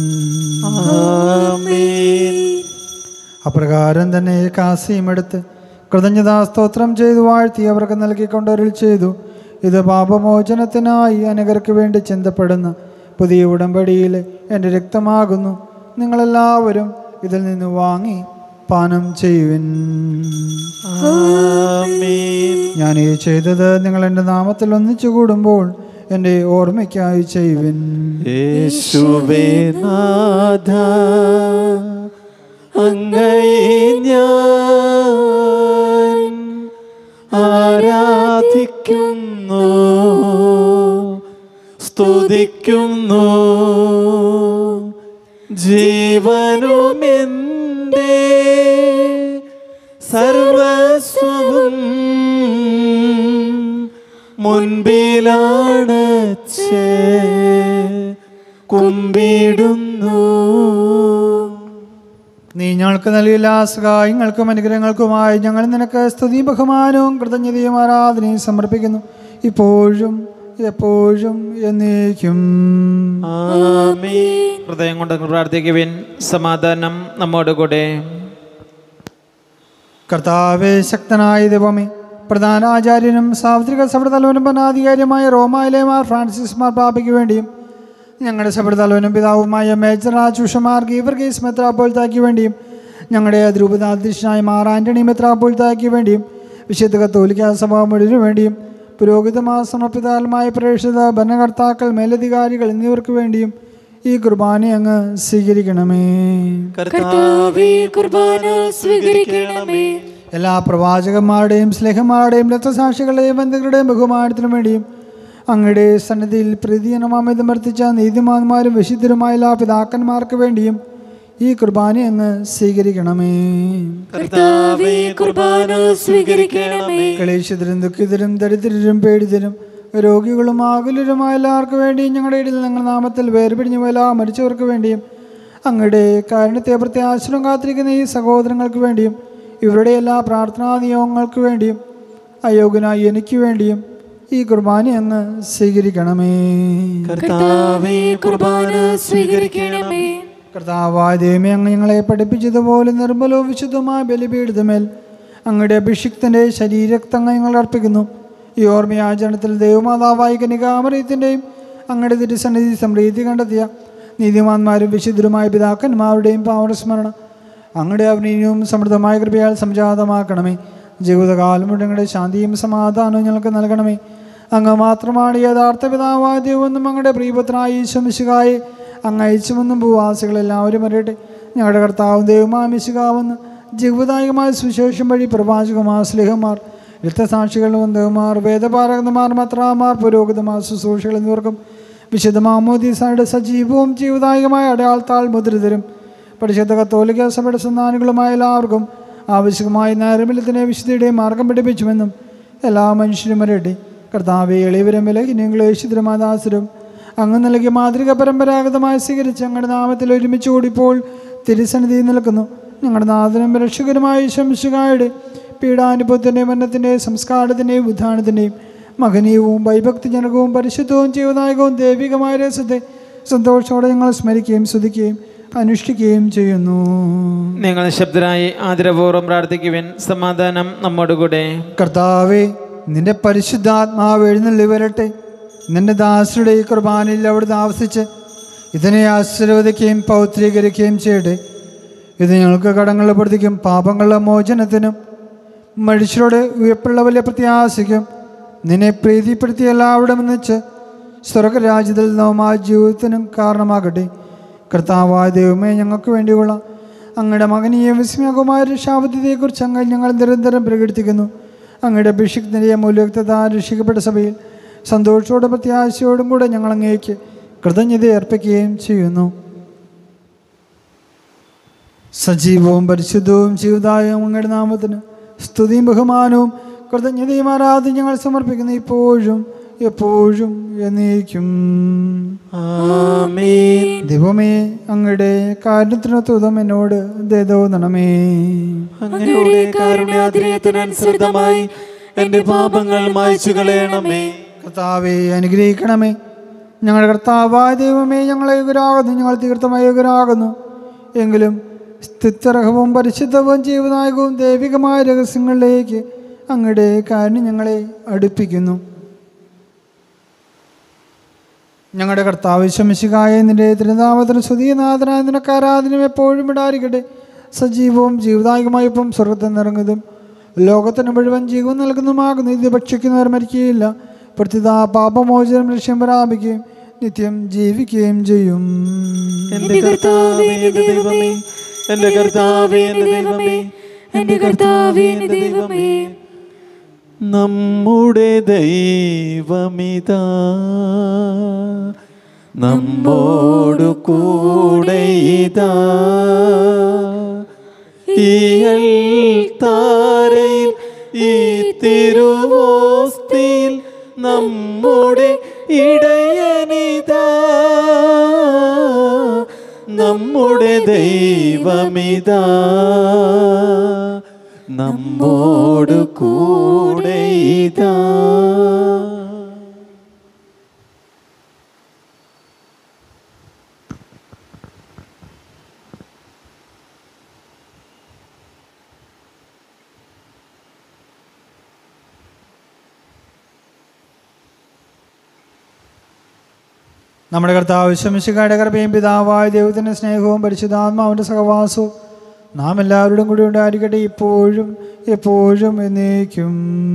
Speaker 2: അപ്രകാരം തന്നെ കാസിയും എടുത്ത് കൃതജ്ഞതാ സ്തോത്രം ചെയ്തു വാഴ്ത്തി അവർക്ക് നൽകിക്കൊണ്ടരുൾ ചെയ്തു ഇത് പാപമോചനത്തിനായി അനകർക്ക് വേണ്ടി ചിന്തപ്പെടുന്ന പുതിയ ഉടമ്പടിയിലെ എൻ്റെ രക്തമാകുന്നു നിങ്ങളെല്ലാവരും ഇതിൽ നിന്ന് വാങ്ങി പാനം ചെയ്യുവിൻ ഞാൻ ഈ ചെയ്തത് നിങ്ങൾ എൻ്റെ നാമത്തിൽ ഒന്നിച്ചു കൂടുമ്പോൾ എൻ്റെ ഓർമ്മയ്ക്കായി ചെയ്യുവിൻ
Speaker 1: യേശുവേ നാഥ അങ്ങയെ ഞാൻ ആരാധിക്കുന്നു സ്തുതിക്കുന്നു ജീവനുമെൻ്റെ സർവസ്വവും മുൻപിലാണ് കുമ്പിടുന്നു
Speaker 2: നീ ഞങ്ങൾക്ക് നൽകിയ എല്ലാ സഹായങ്ങൾക്കും അനുഗ്രഹങ്ങൾക്കുമായി ഞങ്ങൾ നിനക്ക് സ്തുതിയും ബഹുമാനവും കൃതജ്ഞതയും ആരാധനയും സമർപ്പിക്കുന്നു ഇപ്പോഴും എപ്പോഴും എന്നേക്കും
Speaker 1: ആമേൻ
Speaker 4: ഹൃദയം കൊണ്ട് പ്രാർത്ഥിക്കുവിൻ സമാധാനം നമ്മോടുകൂടെ
Speaker 2: കർത്താവെ ശക്തനായ ദൈവമേ പ്രധാന ആചാര്യനും സാർവത്രിക സഭതലവനും ഭരണാധികാരിയുമായ റോമായിലെ മാർ ഫ്രാൻസിസ് മാർ പാപ്പയ്ക്ക് വേണ്ടിയും ഞങ്ങളുടെ സഭതലവനും പിതാവുമായ മേജർ ആചുഷമാർ ഗീവർഗീസ് മെത്രാപ്പോൽത്താക്ക് വേണ്ടിയും ഞങ്ങളുടെ ദ്രൂപതാധ്യക്ഷനായ മാർ ആൻ്റണി മെത്രാപ്പോൽത്താക്ക് വേണ്ടിയും വിശുദ്ധ കത്തോലിക്ക സഭ മുഴുവനു വേണ്ടിയും പുരോഹിതമാ സമർപ്പിതാൽമായ പ്രേക്ഷിത ഭരണകർത്താക്കൾ മേലധികാരികൾ എന്നിവർക്ക് വേണ്ടിയും ഈ കുർബാന അങ്ങ് സ്വീകരിക്കണമേ
Speaker 3: കർത്താവേ കുർബാന സ്വീകരിക്കണമേ
Speaker 2: എല്ലാ പ്രവാചകന്മാരുടെയും സ്നേഹന്മാരുടെയും രക്തസാക്ഷികളുടെയും ബന്ധുക്കളുടെയും ബഹുമാനത്തിനും വേണ്ടിയും അങ്ങയുടെ സന്നിധിയിൽ പ്രീതിയനമാമിതം വർത്തിച്ച നീതിമാന്മാരും വിശുദ്ധരുമായ എല്ലാ പിതാക്കന്മാർക്ക് വേണ്ടിയും ഈ കുർബാന അങ്ങ് സ്വീകരിക്കണമേ
Speaker 3: കർത്താവേ കുർബാന സ്വീകരിക്കണമേ
Speaker 2: ക്ലേശിതരും ദുഃഖിതരും ദരിദ്രരും പേടിതരും രോഗികളും ആകുലരുമായ എല്ലാവർക്കും വേണ്ടിയും ഞങ്ങളുടെ ഇടയിൽ ഞങ്ങളുടെ നാമത്തിൽ വേർപിടിഞ്ഞു പോയ എല്ലാ മരിച്ചവർക്ക് വേണ്ടിയും അങ്ങയുടെ കാരുണ്യത്തെ പ്രത്യാശ്രം കാത്തിരിക്കുന്ന ഈ സഹോദരങ്ങൾക്ക് വേണ്ടിയും ഇവരുടെ എല്ലാ പ്രാർത്ഥനാ നിയോഗങ്ങൾക്ക് വേണ്ടിയും അയോഗ്യനായി എനിക്ക് വേണ്ടിയും ഈ കുർബാന അങ്ങ് സ്വീകരിക്കണമേ
Speaker 3: കർത്താവേ കുർബാന സ്വീകരിക്കണമേ
Speaker 2: കർത്താവായ ദൈവമേ അങ്ങ് ഞങ്ങളെ പഠിപ്പിച്ചതുപോലെ നിർമ്മലവും വിശുദ്ധമായ ബലിപീഠിതമേൽ അങ്ങയുടെ അഭിഷിക്തൻ്റെ ശരീരക്തങ്ങൾ ഞങ്ങൾ അർപ്പിക്കുന്നു ഈ ഓർമ്മയാചരണത്തിൽ ദൈവമാതാവായ കനികാമറിയത്തിൻ്റെയും അങ്ങയുടെ തിരുസന്നിധി സമൃദ്ധി കണ്ടെത്തിയ നീതിമാന്മാരും വിശുദ്ധരുമായ പിതാക്കന്മാരുടെയും പാവനസ്മരണ അങ്ങയുടെ അഭിനയവും സമൃദ്ധമായ കൃപയാൽ സംജാതമാക്കണമേ ജീവിതകാലം മുഴുവൻ ഞങ്ങളുടെ ശാന്തിയും സമാധാനവും ഞങ്ങൾക്ക് നൽകണമേ അങ്ങ് മാത്രമാണ് യഥാർത്ഥ പിതാവായ ദൈവമെന്നും അങ്ങയുടെ പ്രിയപുത്രനായ ഈശ്വമിശുകായെ അങ്ങ് അയച്ചുമെന്നും ഭൂവാസികളെല്ലാവരും അറിയട്ടെ ഞങ്ങളുടെ കർത്താവും ദൈവമായ മിശുകാവെന്ന് ജീവിതായകമായ സുവിശേഷം വഴി പ്രവാചകമാർ സ്ലേഹന്മാർ രക്തസാക്ഷികൾ വന്ധവന്മാർ വേദപാരകന്മാർ മത്രാമാർ പുരോഹിതമാർ ശുശ്രൂഷകൾ എന്നിവർക്കും വിശുദ്ധ മാമോദീസായുടെ സജീവവും ജീവദായകമായ അടയാളത്താൽ മുദ്രിതരും പരിശുദ്ധ കത്തോലിക്ക സഭയുടെ സന്താനികളുമായ എല്ലാവർക്കും ആവശ്യമായ നൈർമല്യത്തിനെ വിശുദ്ധിയുടെ മാർഗം പഠിപ്പിച്ചുവെന്നും എല്ലാ മനുഷ്യരും അറിയട്ടെ കർത്താവെ എളിവരും വിലഹിനും ക്ലേശിതരമാദാസരും അങ്ങ് നൽകിയ മാതൃക പരമ്പരാഗതമായി സ്വീകരിച്ച് ഞങ്ങളുടെ നാമത്തിൽ ഒരുമിച്ച് കൂടിപ്പോൾ തിരുസന്നിധി നിൽക്കുന്നു ഞങ്ങളുടെ നാഥനും രക്ഷകരുമായ ശംശുകായുടെ പീഡാനുഭവത്തിൻ്റെയും മരണത്തിൻ്റെയും സംസ്കാരത്തിൻ്റെയും ഉദ്ധാനത്തിൻ്റെയും മഹനീയവും ഭയഭക്തിജനകവും പരിശുദ്ധവും ജീവനായകവും ദൈവികമായ രസത്തെ സന്തോഷത്തോടെ ഞങ്ങൾ സ്മരിക്കുകയും സ്തുതിക്കുകയും അനുഷ്ഠിക്കുകയും ചെയ്യുന്നു
Speaker 4: നിങ്ങൾ ശബ്ദരായി ആദരപൂർവ്വം പ്രാർത്ഥിക്കുവിൻ സമാധാനം നമ്മോടുകൂടെ
Speaker 2: കർത്താവെ നിന്റെ പരിശുദ്ധാത്മാവ് എഴുന്നള്ളി വരട്ടെ നിന്റെ ദാസരുടെ ഈ കുർബാനയിൽ അവിടുന്ന് ആവസിച്ച് ഇതിനെ ആശീർവദിക്കുകയും പൗത്രീകരിക്കുകയും ചെയ്യട്ടെ ഇത് ഞങ്ങൾക്ക് കടങ്ങളുടെ പ്രതിക്കും പാപങ്ങളുടെ മോചനത്തിനും മനുഷ്യരോട് ഉയർപ്പുള്ള വലിയ പ്രത്യാശയ്ക്കും നിന്നെ പ്രീതിപ്പെടുത്തിയ എല്ലാവരും ഒന്നിച്ച് സ്വർഗരാജ്യത്തിൽ നവമായ ജീവിതത്തിനും കാരണമാകട്ടെ കർത്താവായ ദൈവമേ ഞങ്ങൾക്ക് വേണ്ടിയുള്ള അങ്ങയുടെ മകനീയ വിസ്മയകുമാര രക്ഷാപദ്ധതിയെക്കുറിച്ച് അങ്ങ് ഞങ്ങൾ നിരന്തരം പ്രകടിപ്പിക്കുന്നു അങ്ങയുടെ അഭിഷിക്തൻ്റെ മൂല്യക്തത രക്ഷിക്കപ്പെട്ട സഭയിൽ സന്തോഷത്തോടും പ്രത്യാശയോടും കൂടെ ഞങ്ങൾ അങ്ങേക്ക് കൃതജ്ഞത അർപ്പിക്കുകയും ചെയ്യുന്നു സജീവവും പരിശുദ്ധവും ജീവിതായും അങ്ങയുടെ നാമത്തിന് സ്തുതിയും ബഹുമാനവും കൃതജ്ഞതയും ആരാധന ഞങ്ങൾ സമർപ്പിക്കുന്നു ഇപ്പോഴും എപ്പോഴും എന്നേക്കും
Speaker 1: ആമേൻ
Speaker 2: ദൈവമേ അങ്ങയുടെ കാരുണ്യത്തിനൊത്തുതം എന്നോട് ദയതോന്നണമേ
Speaker 1: അങ്ങയുടെ കാരുണ്യാതിരയത്തിനനുസൃതമായി എന്റെ പാപങ്ങൾ മായ്ച്ചു കളയണമേ
Speaker 2: കർത്താവെ അനുഗ്രഹിക്കണമേ ഞങ്ങളുടെ കർത്താവായ ദൈവമേ ഞങ്ങളെ യുഗരാകുന്നു ഞങ്ങൾ തീർത്ഥമായ യുഗരാകുന്നു എങ്കിലും സ്ഥിത്യർഹവും പരിശുദ്ധവും ജീവനായകവും ദൈവികമായ രഹസ്യങ്ങളിലേക്ക് അങ്ങയുടെ കാര്യം ഞങ്ങളെ അടുപ്പിക്കുന്നു ഞങ്ങളുടെ കർത്താവ് ശമിശികായ നിന്റെ തിരുനാമത്തിന് സ്തുതിനാഥനായ നിനക്ക് ആരാധനം എപ്പോഴും ഇടായിരിക്കട്ടെ സജീവവും ജീവദായകമായി ഇപ്പം സ്വർഗത്തിൽ നിറങ്ങുന്നതും ലോകത്തിന് മുഴുവൻ ജീവൻ നൽകുന്നതുമാകുന്നു ഇത് ഭക്ഷിക്കുന്നവർ മരിക്കുകയില്ല പ്രത്യുത പാപമോചനം ലക്ഷ്യം പ്രാപിക്കുകയും നിത്യം ജീവിക്കുകയും ചെയ്യും
Speaker 1: എന്റെ കർത്താവേ എന്റെ ദൈവമേ എന്റെ കർത്താവേ എന്റെ ദൈവമേ
Speaker 3: എന്റെ കർത്താവേ എന്റെ ദൈവമേ
Speaker 1: നമ്മുടെ ദൈവമിതാ നമ്മോടു കൂടെ ഇതാ ഈയൽ താരയിൽ ഈ തിരുവോസ്തിയിൽ നമ്മുടെ ഇടയനിതാ നമ്മുടെ ദൈവമിതാ നമ്മോടു കൂടെ ഇതാ
Speaker 2: നമ്മുടെ കർത്താവ് ശമിശിക്കായുടെ കൃപയും പിതാവായ ദൈവത്തിൻ്റെ സ്നേഹവും പരിശുദ്ധാത്മാവിൻ്റെ സഹവാസവും നാം എല്ലാവരോടും കൂടി ഉണ്ടായിരിക്കട്ടെ ഇപ്പോഴും എപ്പോഴും എന്നേക്കും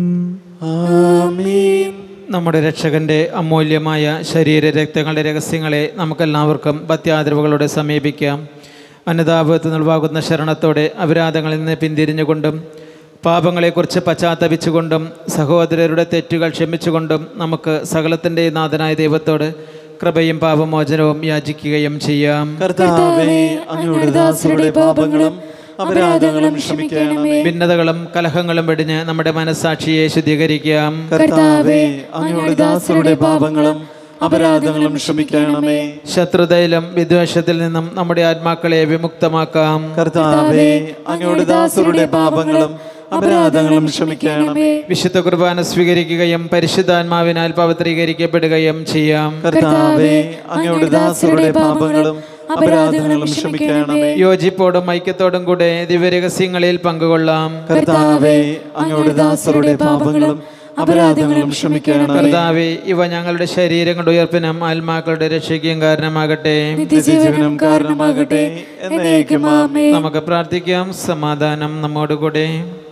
Speaker 1: ആമീൻ
Speaker 4: നമ്മുടെ രക്ഷകന്റെ അമൂല്യമായ ശരീര രക്തങ്ങളുടെ രഹസ്യങ്ങളെ നമുക്കെല്ലാവർക്കും ഭക്ത്യാദരവുകളോടെ സമീപിക്കാം അന്നതാപത്തിൽ നിൽവാകുന്ന ശരണത്തോടെ അപരാധങ്ങളിൽ നിന്ന് പിന്തിരിഞ്ഞുകൊണ്ടും പാപങ്ങളെക്കുറിച്ച് പശ്ചാത്തപിച്ചുകൊണ്ടും സഹോദരരുടെ തെറ്റുകൾ ക്ഷമിച്ചുകൊണ്ടും നമുക്ക് സകലത്തിൻ്റെ നാഥനായ ദൈവത്തോട് കൃപയും പാപമോചനവും യാചിക്കുകയും ചെയ്യാം
Speaker 1: കർത്താവേ അങ്ങയുടെ ദാസരുടെ പാപങ്ങളും അപരാധങ്ങളും ക്ഷമിക്കണമേ
Speaker 4: ഭിന്നതകളും കലഹങ്ങളും വെടിഞ്ഞ് നമ്മുടെ മനസ്സാക്ഷിയെ ശുദ്ധീകരിക്കാം
Speaker 1: കർത്താവേ അങ്ങയുടെ ദാസരുടെ പാപങ്ങളും അപരാധങ്ങളും ക്ഷമിക്കണമേ
Speaker 4: ശത്രുതയിലും വിദ്വേഷത്തിൽ നിന്നും നമ്മുടെ ആത്മാക്കളെ വിമുക്തമാക്കാം
Speaker 1: കർത്താവേ അങ്ങയുടെ ദാസരുടെ പാപങ്ങളും അപരാധങ്ങളും ക്ഷമിക്കണമേ
Speaker 4: വിശുദ്ധ കുർബാന സ്വീകരിക്കുകയും പരിശുദ്ധാത്മാവിനാൽ പവിത്രീകരിക്കപ്പെടുകയും ചെയ്യാം
Speaker 1: കർത്താവേ അങ്ങയുടെ ദാസരുടെ പാപങ്ങളും അപരാധങ്ങളും ക്ഷമിക്കണമേ
Speaker 4: യോജിപ്പോടും ഐക്യത്തോടും കൂടെ ദിവ്യരഹസ്യങ്ങളിൽ പങ്കുകൊള്ളാം
Speaker 1: കർത്താവേ അങ്ങയുടെ ദാസരുടെ പാപങ്ങളും അപരാധങ്ങളും ക്ഷമിക്കണമേ
Speaker 4: കർത്താവെ ഇവ ഞങ്ങളുടെ ശരീരങ്ങളുടെ ഉയർപ്പിനും ആത്മാക്കളുടെ രക്ഷയ്ക്കും കാരണമാകട്ടെ
Speaker 1: നിത്യജീവനം കാരണമാകട്ടെ എന്നേക്കും ആമേൻ
Speaker 4: നമുക്ക് പ്രാർത്ഥിക്കാം സമാധാനം നമ്മോടുകൂടെ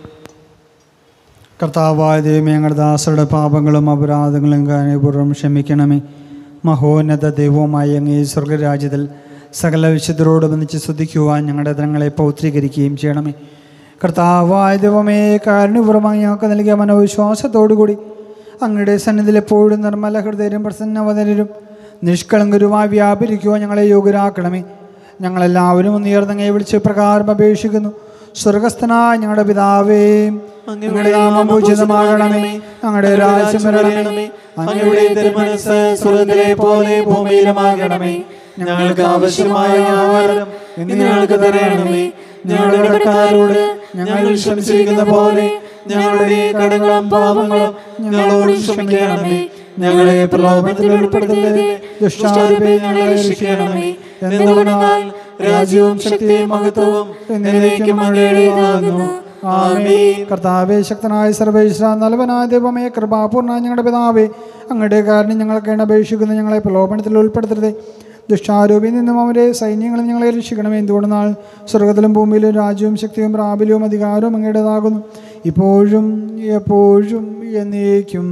Speaker 2: കർത്താവായ ദൈവമേ ഞങ്ങളുടെ ദാസരുടെ പാപങ്ങളും അപരാധങ്ങളും കാരണപൂർവ്വം ക്ഷമിക്കണമേ മഹോന്നത ദൈവവുമായ അങ്ങേ സ്വർഗരാജ്യത്തിൽ സകല വിശുദ്ധരോട് ബന്ധിച്ച് സ്തുതിക്കുവാൻ ഞങ്ങളുടെ തരങ്ങളെ പൗത്രീകരിക്കുകയും ചെയ്യണമേ കർത്താവായ ദൈവമേ കാരണപൂർവ്വം ഞങ്ങൾക്ക് നൽകിയ മനോവിശ്വാസത്തോടുകൂടി അങ്ങയുടെ സന്നിധിയിൽ എപ്പോഴും നിർമ്മല ഹൃദയരും പ്രസന്നവതരും നിഷ്കളങ്കരുമായി വ്യാപരിക്കുവാൻ ഞങ്ങളെ യോഗ്യരാക്കണമേ ഞങ്ങളെല്ലാവരും ഒന്ന് ഉയർന്നങ്ങയെ വിളിച്ച് പ്രകാരം അപേക്ഷിക്കുന്നു സ്വർഗസ്ഥനായ ഞങ്ങളുടെ പിതാവേ അങ്ങയുടെ നാമം പൂജിതമാകണമേ അങ്ങയുടെ രാജ്യം വരണമേ
Speaker 1: അങ്ങയുടെ തിരുമനസ് സ്വർഗത്തിലെ പോലെ ഭൂമിയിലുമാകണമേ ഞങ്ങൾക്ക് ആവശ്യമായ ആഹാരം ഇന്ന് ഞങ്ങൾക്ക് തരണമേ ഞങ്ങളുടെ കടക്കാരോട് ഞങ്ങൾ ക്ഷമിച്ചിരിക്കുന്ന പോലെ ഞങ്ങളുടെ കടങ്ങളും പാപങ്ങളും ഞങ്ങളോട് ക്ഷമിക്കണമേ ഞങ്ങളെ പ്രലോഭനത്തിൽ ഉൾപ്പെടുത്തരുതേ ദുഷ്ടാരൂപേ ഞങ്ങളെ രക്ഷിക്കണമേ എന്തുകൊണ്ടെന്നാൽ രാജ്യവും ശക്തിയും മഹത്വവും എന്നേക്കും അങ്ങയുടേതാകുന്നു ആമേൻ
Speaker 2: കർത്താവേ ശക്തനായ സർവേശ്വര നലവനായ ദൈവമേ കൃപാപൂർണ്ണ ഞങ്ങളുടെ പിതാവേ അങ്ങയുടെ കാരണം ഞങ്ങൾക്ക് അപേക്ഷിക്കുന്ന ഞങ്ങളെ പ്രലോഭനത്തിൽ ഉൾപ്പെടുത്തരുതേ ദുഷ്ടാരൂപിൽ നിന്നും അവരെ സൈന്യങ്ങളിൽ ഞങ്ങളെ രക്ഷിക്കണമേ എന്തുകൊണ്ടെന്നാൽ സ്വർഗത്തിലും ഭൂമിയിലും രാജ്യവും ശക്തിയും പ്രാബല്യവും അധികാരവും അങ്ങയുടേതാകുന്നു ഇപ്പോഴും എപ്പോഴും എന്നേക്കും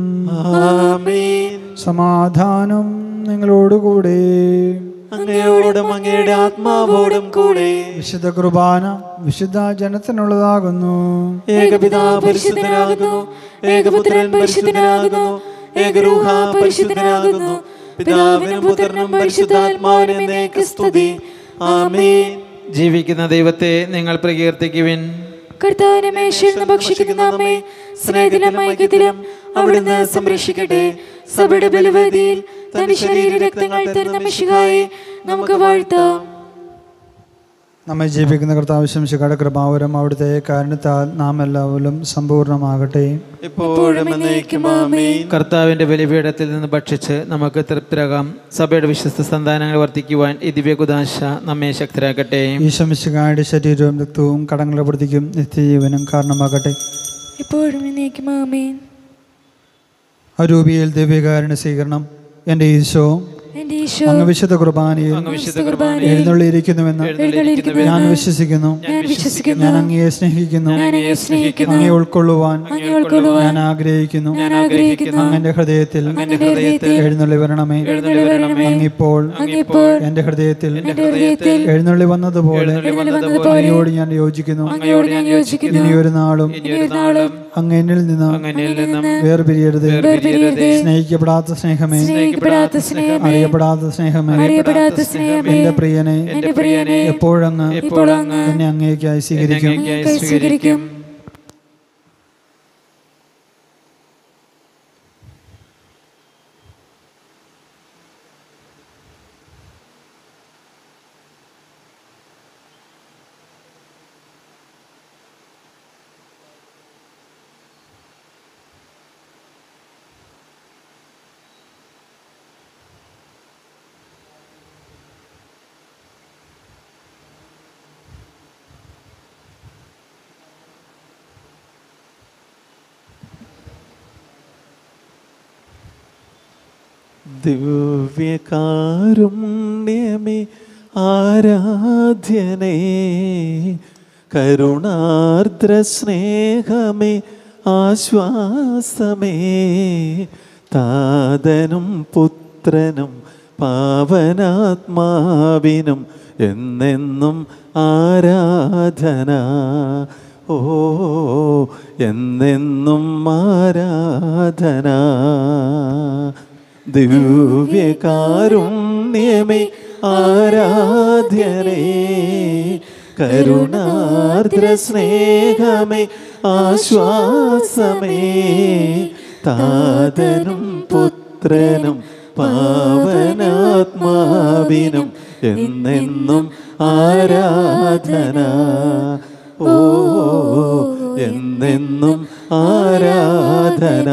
Speaker 1: ആമേൻ
Speaker 2: സമാധാനം നിങ്ങളോടുകൂടെ
Speaker 1: അങ്ങയോടും അങ്ങയുടെ ആത്മാവോടും കൂടെ
Speaker 2: വിശുദ്ധ കുർബാന വിശുദ്ധ ജനത്തിനുള്ളതാകുന്നു
Speaker 1: ഏകപിതാ പരിശുദ്ധനാകുന്നു ഏകപുത്രൻ പരിശുദ്ധനാകുന്നു ഏകരൂഹ പരിശുദ്ധനാകുന്നു പിതാവിനും പുത്രനും പരിശുദ്ധാത്മാവിനും എന്നേക്ക് സ്തുതി ആമേൻ
Speaker 4: ജീവിക്കുന്ന ദൈവത്തെ നിങ്ങൾ പ്രകീർത്തിക്കുവിൻ
Speaker 3: കർത്താവിനെ മേശയിൽ നിന്ന് ഭക്ഷിക്കുന്ന അമ്മേ സ്നേഹത്തിലും ഐക്യത്തിലും അവിടുന്ന് സംരക്ഷിക്കട്ടെ സഭയുടെ ബലവേദിയിൽ തന്റെ ശരീര രക്തങ്ങൾ തരുന്ന മിശിഹായെ നമുക്ക് വാഴ്ത്താം
Speaker 2: നമ്മെ ജീവിക്കുന്ന കർത്താവ് ശംശിക്കാട് കൃപാവരം അവിടുത്തെ കാരണത്താൽ നാം എല്ലാവരും സമ്പൂർണ്ണമാകട്ടെ
Speaker 1: ഇപ്പോഴും എന്നേക്കും ആമേൻ
Speaker 4: കർത്താവിൻ്റെ ബലിപീഠത്തിൽ നിന്ന് ഭക്ഷിച്ച് നമുക്ക് തൃപ്തരാകാം സഭയുടെ വിശ്വസ്ത സന്താനങ്ങൾ വർദ്ധിക്കുവാൻ ഈ ദിവ്യകുദാശ നമ്മെ ശക്തരാക്കട്ടെ
Speaker 2: ഈ ശംശിക്കായുടെ ശരീരവും രക്തവും കടങ്ങളുടെ പ്രതിക്കും നിത്യജീവനും കാരണമാകട്ടെ
Speaker 3: ഇപ്പോഴും എന്നേക്കും ആമേൻ
Speaker 2: അരൂപിയിൽ ദിവ്യകാരുണ്യ സ്വീകരണം എൻ്റെ ഈശോ
Speaker 3: എന്റെ ഈശോ
Speaker 2: അങ്ങ് വിശുദ്ധ കുർബാനയിൽ
Speaker 4: വിശുദ്ധ കുർബാനയിൽ
Speaker 2: എഴുന്നള്ളിയിരിക്കുന്നുവെന്ന്
Speaker 3: എഴുന്നള്ളിയിരിക്കുന്നു
Speaker 2: ഞാൻ വിശ്വസിക്കുന്നു
Speaker 3: ഞാൻ വിശ്വസിക്കുന്നു
Speaker 2: ഞാൻ അങ്ങയെ സ്നേഹിക്കുന്നു
Speaker 3: ഞാൻ അങ്ങയെ സ്നേഹിക്കുന്നു
Speaker 2: അങ്ങയെ ഉൾക്കൊള്ളുവാൻ
Speaker 3: അങ്ങേ ഉൾക്കൊള്ളുവാൻ
Speaker 2: ഞാൻ ആഗ്രഹിക്കുന്നു
Speaker 3: ഞാൻ ആഗ്രഹിക്കുന്നു
Speaker 2: അങ്ങന്റെ ഹൃദയത്തിൽ
Speaker 3: അങ്ങയുടെ ഹൃദയത്തിൽ
Speaker 2: എഴുന്നള്ളി വരണമേ
Speaker 3: എഴുന്നള്ളി വരണമേ
Speaker 2: അങ്ങിപ്പോൾ
Speaker 3: അങ്ങിപ്പോൾ
Speaker 2: എന്റെ ഹൃദയത്തിൽ
Speaker 3: എന്റെ ഹൃദയത്തിൽ
Speaker 2: എഴുന്നള്ളി വന്നതുപോലെ
Speaker 3: എഴുന്നള്ളി വന്നതുപോലെ
Speaker 2: അങ്ങയോട് ഞാൻ യോജിക്കുന്നു
Speaker 3: അങ്ങയോട് ഞാൻ യോജിക്കുന്നു
Speaker 2: ഇനിയൊരു നാളും
Speaker 3: ഇനിയൊരു നാളും
Speaker 2: അങ്ങ് എന്നിൽ നിന്ന്
Speaker 4: അങ്ങനിൽ നിന്നും
Speaker 2: വേർപിരിയരുത്
Speaker 3: വേർപിരിയരുതേ
Speaker 2: സ്നേഹിക്കപ്പെടാത്ത സ്നേഹമേ
Speaker 3: സ്നേഹിക്കപ്പെടാത്ത സ്നേഹമേ
Speaker 2: അറിയപ്പെടാത്ത സ്നേഹമേ
Speaker 3: അറിയപ്പെടാത്ത സ്നേഹമേ
Speaker 2: എന്റെ പ്രിയനെ
Speaker 3: എന്റെ പ്രിയനെ
Speaker 2: എപ്പോഴങ്ങ്
Speaker 3: ഇപ്പോൾ അങ്ങ്
Speaker 2: എന്നെ അങ്ങേക്കായി സ്വീകരിക്കും
Speaker 3: അങ്ങേയ്ക്കായി സ്വീകരിക്കും
Speaker 1: ദിവ്യകാരുണ്യമേ ആരാധ്യനേ കരുണാർദ്ര സ്നേഹമേ ആശ്വാസമേ താതനും പുത്രനും പാവനാത്മാവിനും എന്നെന്നും ആരാധന ഓ എന്നെന്നും ആരാധന ദിവ്യകാരുണ്യമേ ആരാധ്യനേ കരുണാർദ്ര സ്നേഹമേ ആശ്വാസമേ താതനും പുത്രനും പാവനാത്മാവിനും എന്നെന്നും ആരാധന ഓ എന്നെന്നും ആരാധന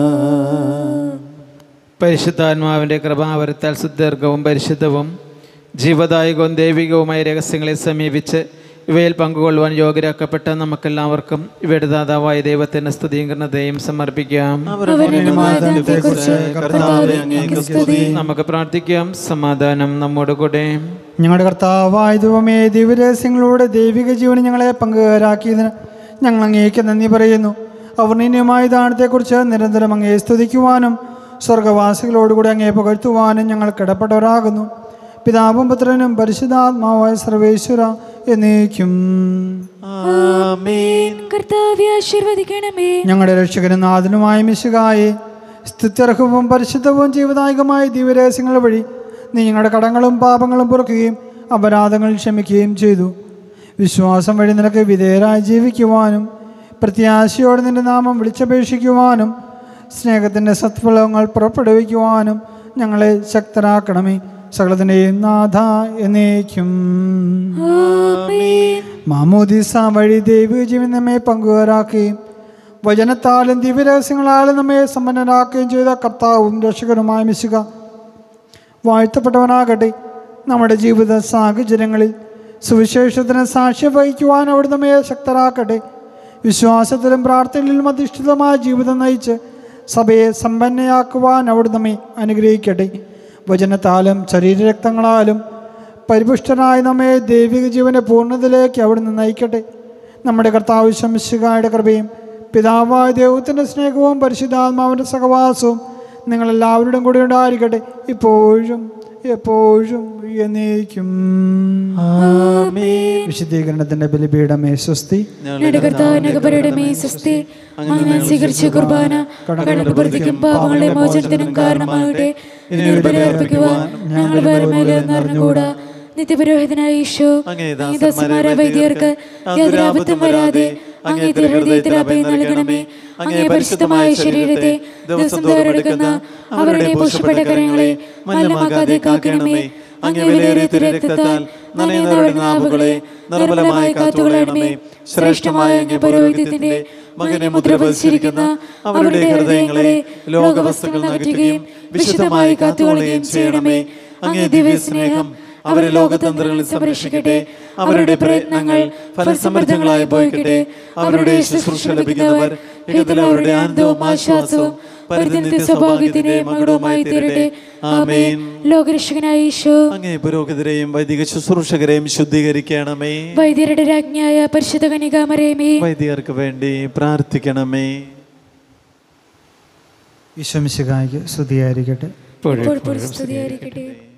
Speaker 4: പരിശുദ്ധാത്മാവിൻ്റെ കൃപാവരത്താൽ സുദീർഘവും പരിശുദ്ധവും ജീവദായകവും ദൈവികവുമായ രഹസ്യങ്ങളെ സമീപിച്ച് ഇവയിൽ പങ്കുകൊള്ളുവാൻ യോഗ്യരാക്കപ്പെട്ട നമുക്കെല്ലാവർക്കും ഇവയുടെ ദാതാവായ ദൈവത്തിന് സ്തുതീകരണതയും സമർപ്പിക്കാം
Speaker 1: കുറിച്ച് കർത്താവേ അങ്ങേക്ക് സ്തുതി
Speaker 4: നമുക്ക് പ്രാർത്ഥിക്കാം സമാധാനം നമ്മോട് കൂടെ
Speaker 2: ഞങ്ങളുടെ കർത്താവായ ദൈവമേ ദിവ്യരഹസ്യങ്ങളോട് ദൈവിക ജീവൻ ഞങ്ങളെ പങ്കുകാരാക്കിയതിന് ഞങ്ങൾ അങ്ങേക്ക് നന്ദി പറയുന്നു അവർണീയമായ ദാനത്തെക്കുറിച്ച് നിരന്തരം അങ്ങയെ സ്തുതിക്കുവാനും സ്വർഗവാസികളോടുകൂടി അങ്ങയെ പുകഴ്ത്തുവാനും ഞങ്ങൾ കിടപ്പെട്ടവരാകുന്നു പിതാവും പുത്രനും പരിശുദ്ധാത്മാവായ സർവേശ്വര എന്നേക്കും
Speaker 1: ആമേൻ
Speaker 3: കർത്താവെ ആശീർവദിക്കണമേ
Speaker 2: ഞങ്ങളുടെ രക്ഷകനും നാഥനുമായ മിശുകായെ സ്തുത്യർഹവും പരിശുദ്ധവും ജീവദായകമായ ദിവ്യരഹസ്യങ്ങൾ വഴി നീ ഞങ്ങളുടെ കടങ്ങളും പാപങ്ങളും പുറക്കുകയും അപരാധങ്ങൾ ക്ഷമിക്കുകയും ചെയ്തു വിശ്വാസം വഴി നിനക്ക് വിധേയരായി ജീവിക്കുവാനും പ്രത്യാശയോടെ നിന്റെ നാമം വിളിച്ചപേക്ഷിക്കുവാനും സ്നേഹത്തിൻ്റെ സത്ഫലങ്ങൾ പുറപ്പെടുവിക്കുവാനും ഞങ്ങളെ ശക്തരാക്കണമേ സകലത്തിൻ്റെയും നാഥ എന്നേക്കും മാമോദിസ വഴി ദൈവിക ജീവൻ നമ്മെ പങ്കുകാരാക്കുകയും വചനത്താലും ദിവ്യരഹസ്യങ്ങളാലും നമ്മെ സമ്പന്നരാക്കുകയും ചെയ്ത കർത്താവും രക്ഷകനുമായ മിശുക വാഴ്ത്തപ്പെട്ടവനാകട്ടെ നമ്മുടെ ജീവിത സാഹചര്യങ്ങളിൽ സുവിശേഷത്തിന് സാക്ഷ്യം വഹിക്കുവാൻ അവിടെ നമ്മെ ശക്തരാക്കട്ടെ വിശ്വാസത്തിലും പ്രാർത്ഥനയിലും അധിഷ്ഠിതമായ ജീവിതം നയിച്ച് സഭയെ സമ്പന്നയാക്കുവാൻ അവിടെ നമ്മെ അനുഗ്രഹിക്കട്ടെ വചനത്താലും ശരീരരക്തങ്ങളാലും പരിപുഷ്ടനായ നമ്മെ ദൈവിക ജീവന്റെ പൂർണ്ണതയിലേക്ക് അവിടുന്ന് നയിക്കട്ടെ നമ്മുടെ കർത്താവ് ശംശികായുടെ കൃപയും പിതാവായ ദൈവത്തിൻ്റെ സ്നേഹവും പരിശുദ്ധാത്മാവിൻ്റെ സഹവാസവും നിങ്ങളെല്ലാവരുടെയും കൂടെ ഉണ്ടായിരിക്കട്ടെ ഇപ്പോഴും എപ്പോഴും എന്നേക്കും വിശുദ്ധീകരണത്തിൻ്റെ ബലിപീഠമേ സ്വസ്തി
Speaker 3: ഞങ്ങളുടെ കർത്താവിനകപരടമേ സ്വസ്തി അങ്ങനെ സ്വീകരിച്ച കുർബാന കടന്നു പ്രവർത്തിക്കും പാപങ്ങളുടെ മോചനത്തിനും കാരണമാകട്ടെ ഇതിനെ ബലിയർപ്പിക്കുവാൻ ഞങ്ങൾ വേറെ നിറഞ്ഞുകൂടാ നിത്യപുരോഹിതനായ ഈശോ
Speaker 1: അങ്ങേ
Speaker 3: അങ്ങേ ദാസന്മാരായ വൈദ്യർക്ക് യാതൊരു ആപത്തും വരാതെ അങ്ങേ തിരുഹൃദയത്തിൽ അഭയം നൽകണമേ അങ്ങേ പരിശുദ്ധമായ ശരീരത്തെ ദിവസം തോരെടുക്കുന്ന അവരുടെ പോഷപ്പെട്ട കരങ്ങളെ മലിനമാക്കാതെ കാക്കണമേ അങ്ങേ വിലയേറിയ തിരക്തത്താൽ നനയുന്നവരുടെ നാവുകളെ നിർമ്മലമായി കാത്തുകൊള്ളണമേ ശ്രേഷ്ഠമായ അങ്ങേ പൗരോഹിത്യത്തിന്റെ മകനെ മുദ്ര പതിച്ചിരിക്കുന്ന അവരുടെ ഹൃദയങ്ങളെ ലോകവസ്തുക്കൾ നകറ്റുകയും വിശുദ്ധമായി കാത്തുകൊള്ളുകയും ചെയ്യണമേ അങ്ങേ ദിവ്യ സ്നേഹം അവരെ ലോകതന്ത്രങ്ങളിൽ സംരക്ഷിക്കട്ടെ അവരുടെ പ്രയത്നങ്ങൾ ഫലസമൃദ്ധങ്ങളായി പോയിക്കട്ടെ അവരുടെ ശുശ്രൂഷ ലഭിക്കുന്നവർ ഇതിൽ അവരുടെ ആനന്ദവും ആശ്വാസവും പരിധിനിത്യ സൗഭാഗ്യത്തിന്റെ മകുടവുമായി തീരട്ടെ ആമേൻ ലോകരക്ഷകനായ ഈശോ
Speaker 1: അങ്ങേ പുരോഹിതരെയും വൈദിക ശുശ്രൂഷകരെയും ശുദ്ധീകരിക്കണമേ
Speaker 3: വൈദ്യരുടെ രാജ്ഞിയായ പരിശുദ്ധ കനികാമരേമേ
Speaker 1: വൈദികർക്ക് വേണ്ടി പ്രാർത്ഥിക്കണമേ
Speaker 2: ഈശ്വമിശികായ്ക്ക് സ്തുതിയായിരിക്കട്ടെ
Speaker 4: ഇപ്പോഴും
Speaker 3: ഇപ്പോൾ സ്തുതിയായിരിക്കട്ടെ